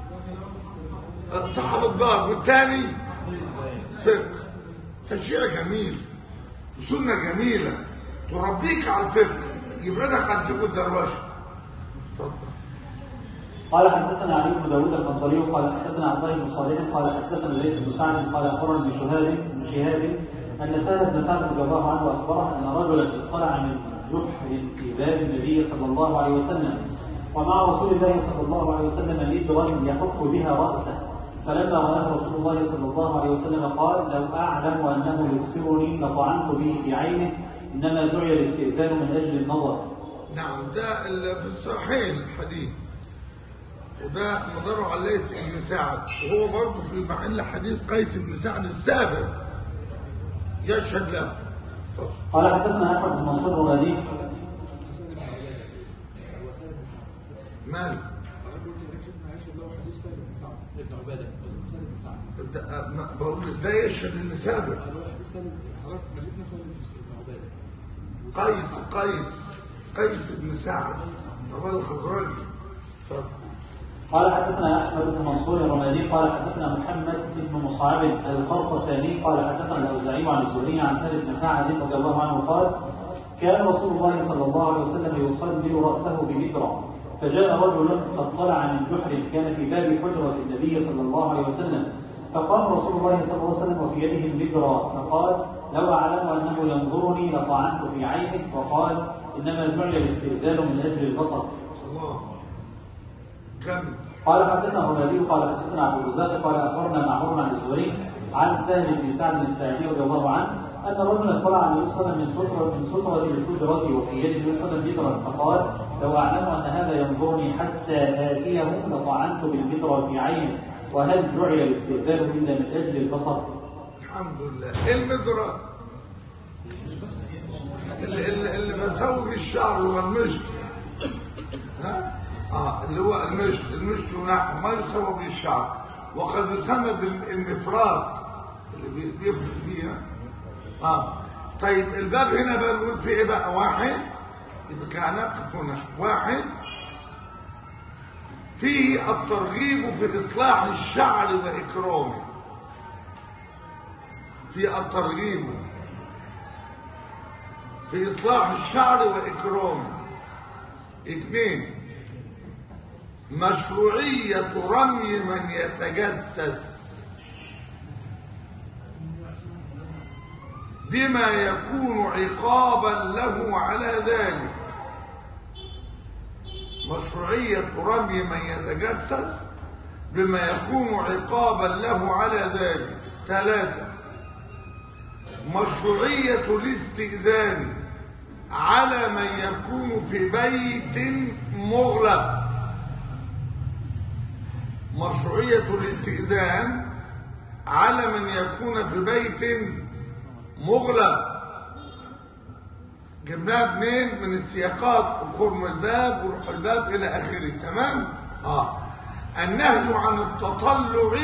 صاحب الدار والثاني فقه تشريع جميل سنة جميلة تربيك على الفقه يبعدك عن شغل الدروشه اتفضل قال حدثنا علي بن داود القنطري قال حدثنا عبد الله بن صالح قال حدثنا الليث بن سعد قال اخبرني ابن شهاب بن شهاب ان سهل بن سعد رضي الله عنه اخبره ان رجلا اطلع من جحر في باب النبي صلى الله عليه وسلم ومع رسول الله صلى الله عليه وسلم ليدرا يحك بها راسه فلما رآه رسول الله صلى الله عليه وسلم قال لو أعلم أنه يبصرني لطعنت به في عينه إنما جعل الاستئذان من أجل النظر نعم ده ال- في الصحيحين الحديث وده مداره على ليث بن سعد وهو برضه في محل حديث قيس بن سعد السابق يشهد له اتفضل. قال حدثنا أحمد بن منصور الرمادي مال انا قلت لك شفنا عائشه له حديث سهل بن سعد ابن عباده سهل بن سعد ده ما- بقول ده يشهد ان سابق قالوا حديث سهل حضرتك ملكنا سهل بن عباده قيس قيس قيس بن سعد طبعا الخزرجي اتفضل. قال حدثنا احمد بن منصور الرمادي قال حدثنا محمد بن مصعب القرطساني قال حدثنا الاوزاعي عن الزهري عن سهل بن سعد رضي الله عنه قال كان رسول الله صلى الله عليه وسلم يخلل راسه بمثرى فجاء رجل فاطلع من جحر كان في باب حجره النبي صلى الله عليه وسلم فقام رسول الله صلى الله عليه وسلم وفي يده المدرى فقال لو اعلم انه ينظرني لطعنت في عينه وقال انما جعل الاستئذان من اجل البصر الله كم قال حدثنا الرمادي قال حدثنا عبد الرزاق قال اخبرنا معمر عن الزهري عن سهل بن سعد الساعدي رضي الله عنه ان رجلا طلع النبي صلى الله عليه وسلم من ستره من ستره الحجره وفي يد النبي صلى الله عليه وسلم بدرا فقال لو اعلم ان هذا ينظرني حتى اتيه لطعنت بالبدر في عينه وهل جعل الاستئذان الا من اجل البصر؟ الحمد لله المدرة اللي, اللي, اللي بسوي بالشعر هو المشط ها اه اللي هو المشط المشط ونحو ما يسوى بالشعر وقد يسمى بالمفراد اللي بي- بيفرد بيها اه طيب الباب هنا بقى نقول في ايه بقى واحد يبقى كان نقف هنا واحد فيه الترغيب في اصلاح الشعر واكرامه في الترغيب في إصلاح الشعر وإكرامه اثنين مشروعية رمي من يتجسس بما يكون عقابا له على ذلك مشروعية رمي من يتجسس بما يكون عقابا له على ذلك ثلاثة مشروعية الاستئذان على من يكون في بيت مغلق مشروعية الاستئذان على من يكون في بيت مغلق جبناها منين من السياقات قرم الباب وروح الباب الى اخره تمام اه النهي عن التطلع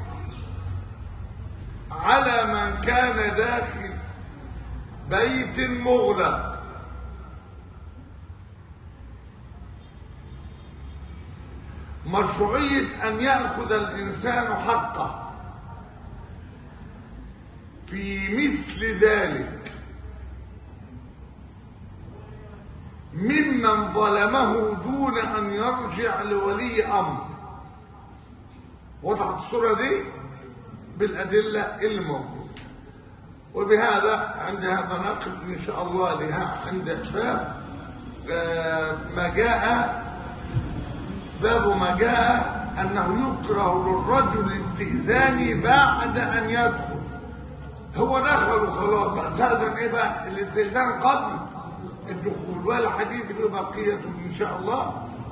على من كان داخل بيت مغلق مشروعية أن يأخذ الإنسان حقه في مثل ذلك ممن ظلمه دون أن يرجع لولي أمر وضعت الصورة دي بالأدلة اللي موجودة وبهذا عند هذا نقف إن شاء الله لها عند باب آه، ما جاء باب ما جاء أنه يكره للرجل الاستئذان بعد أن يدخل هو دخل وخلاص أساسا إيه بقى الاستئذان قبل الدخول والحديث ببقية إن شاء الله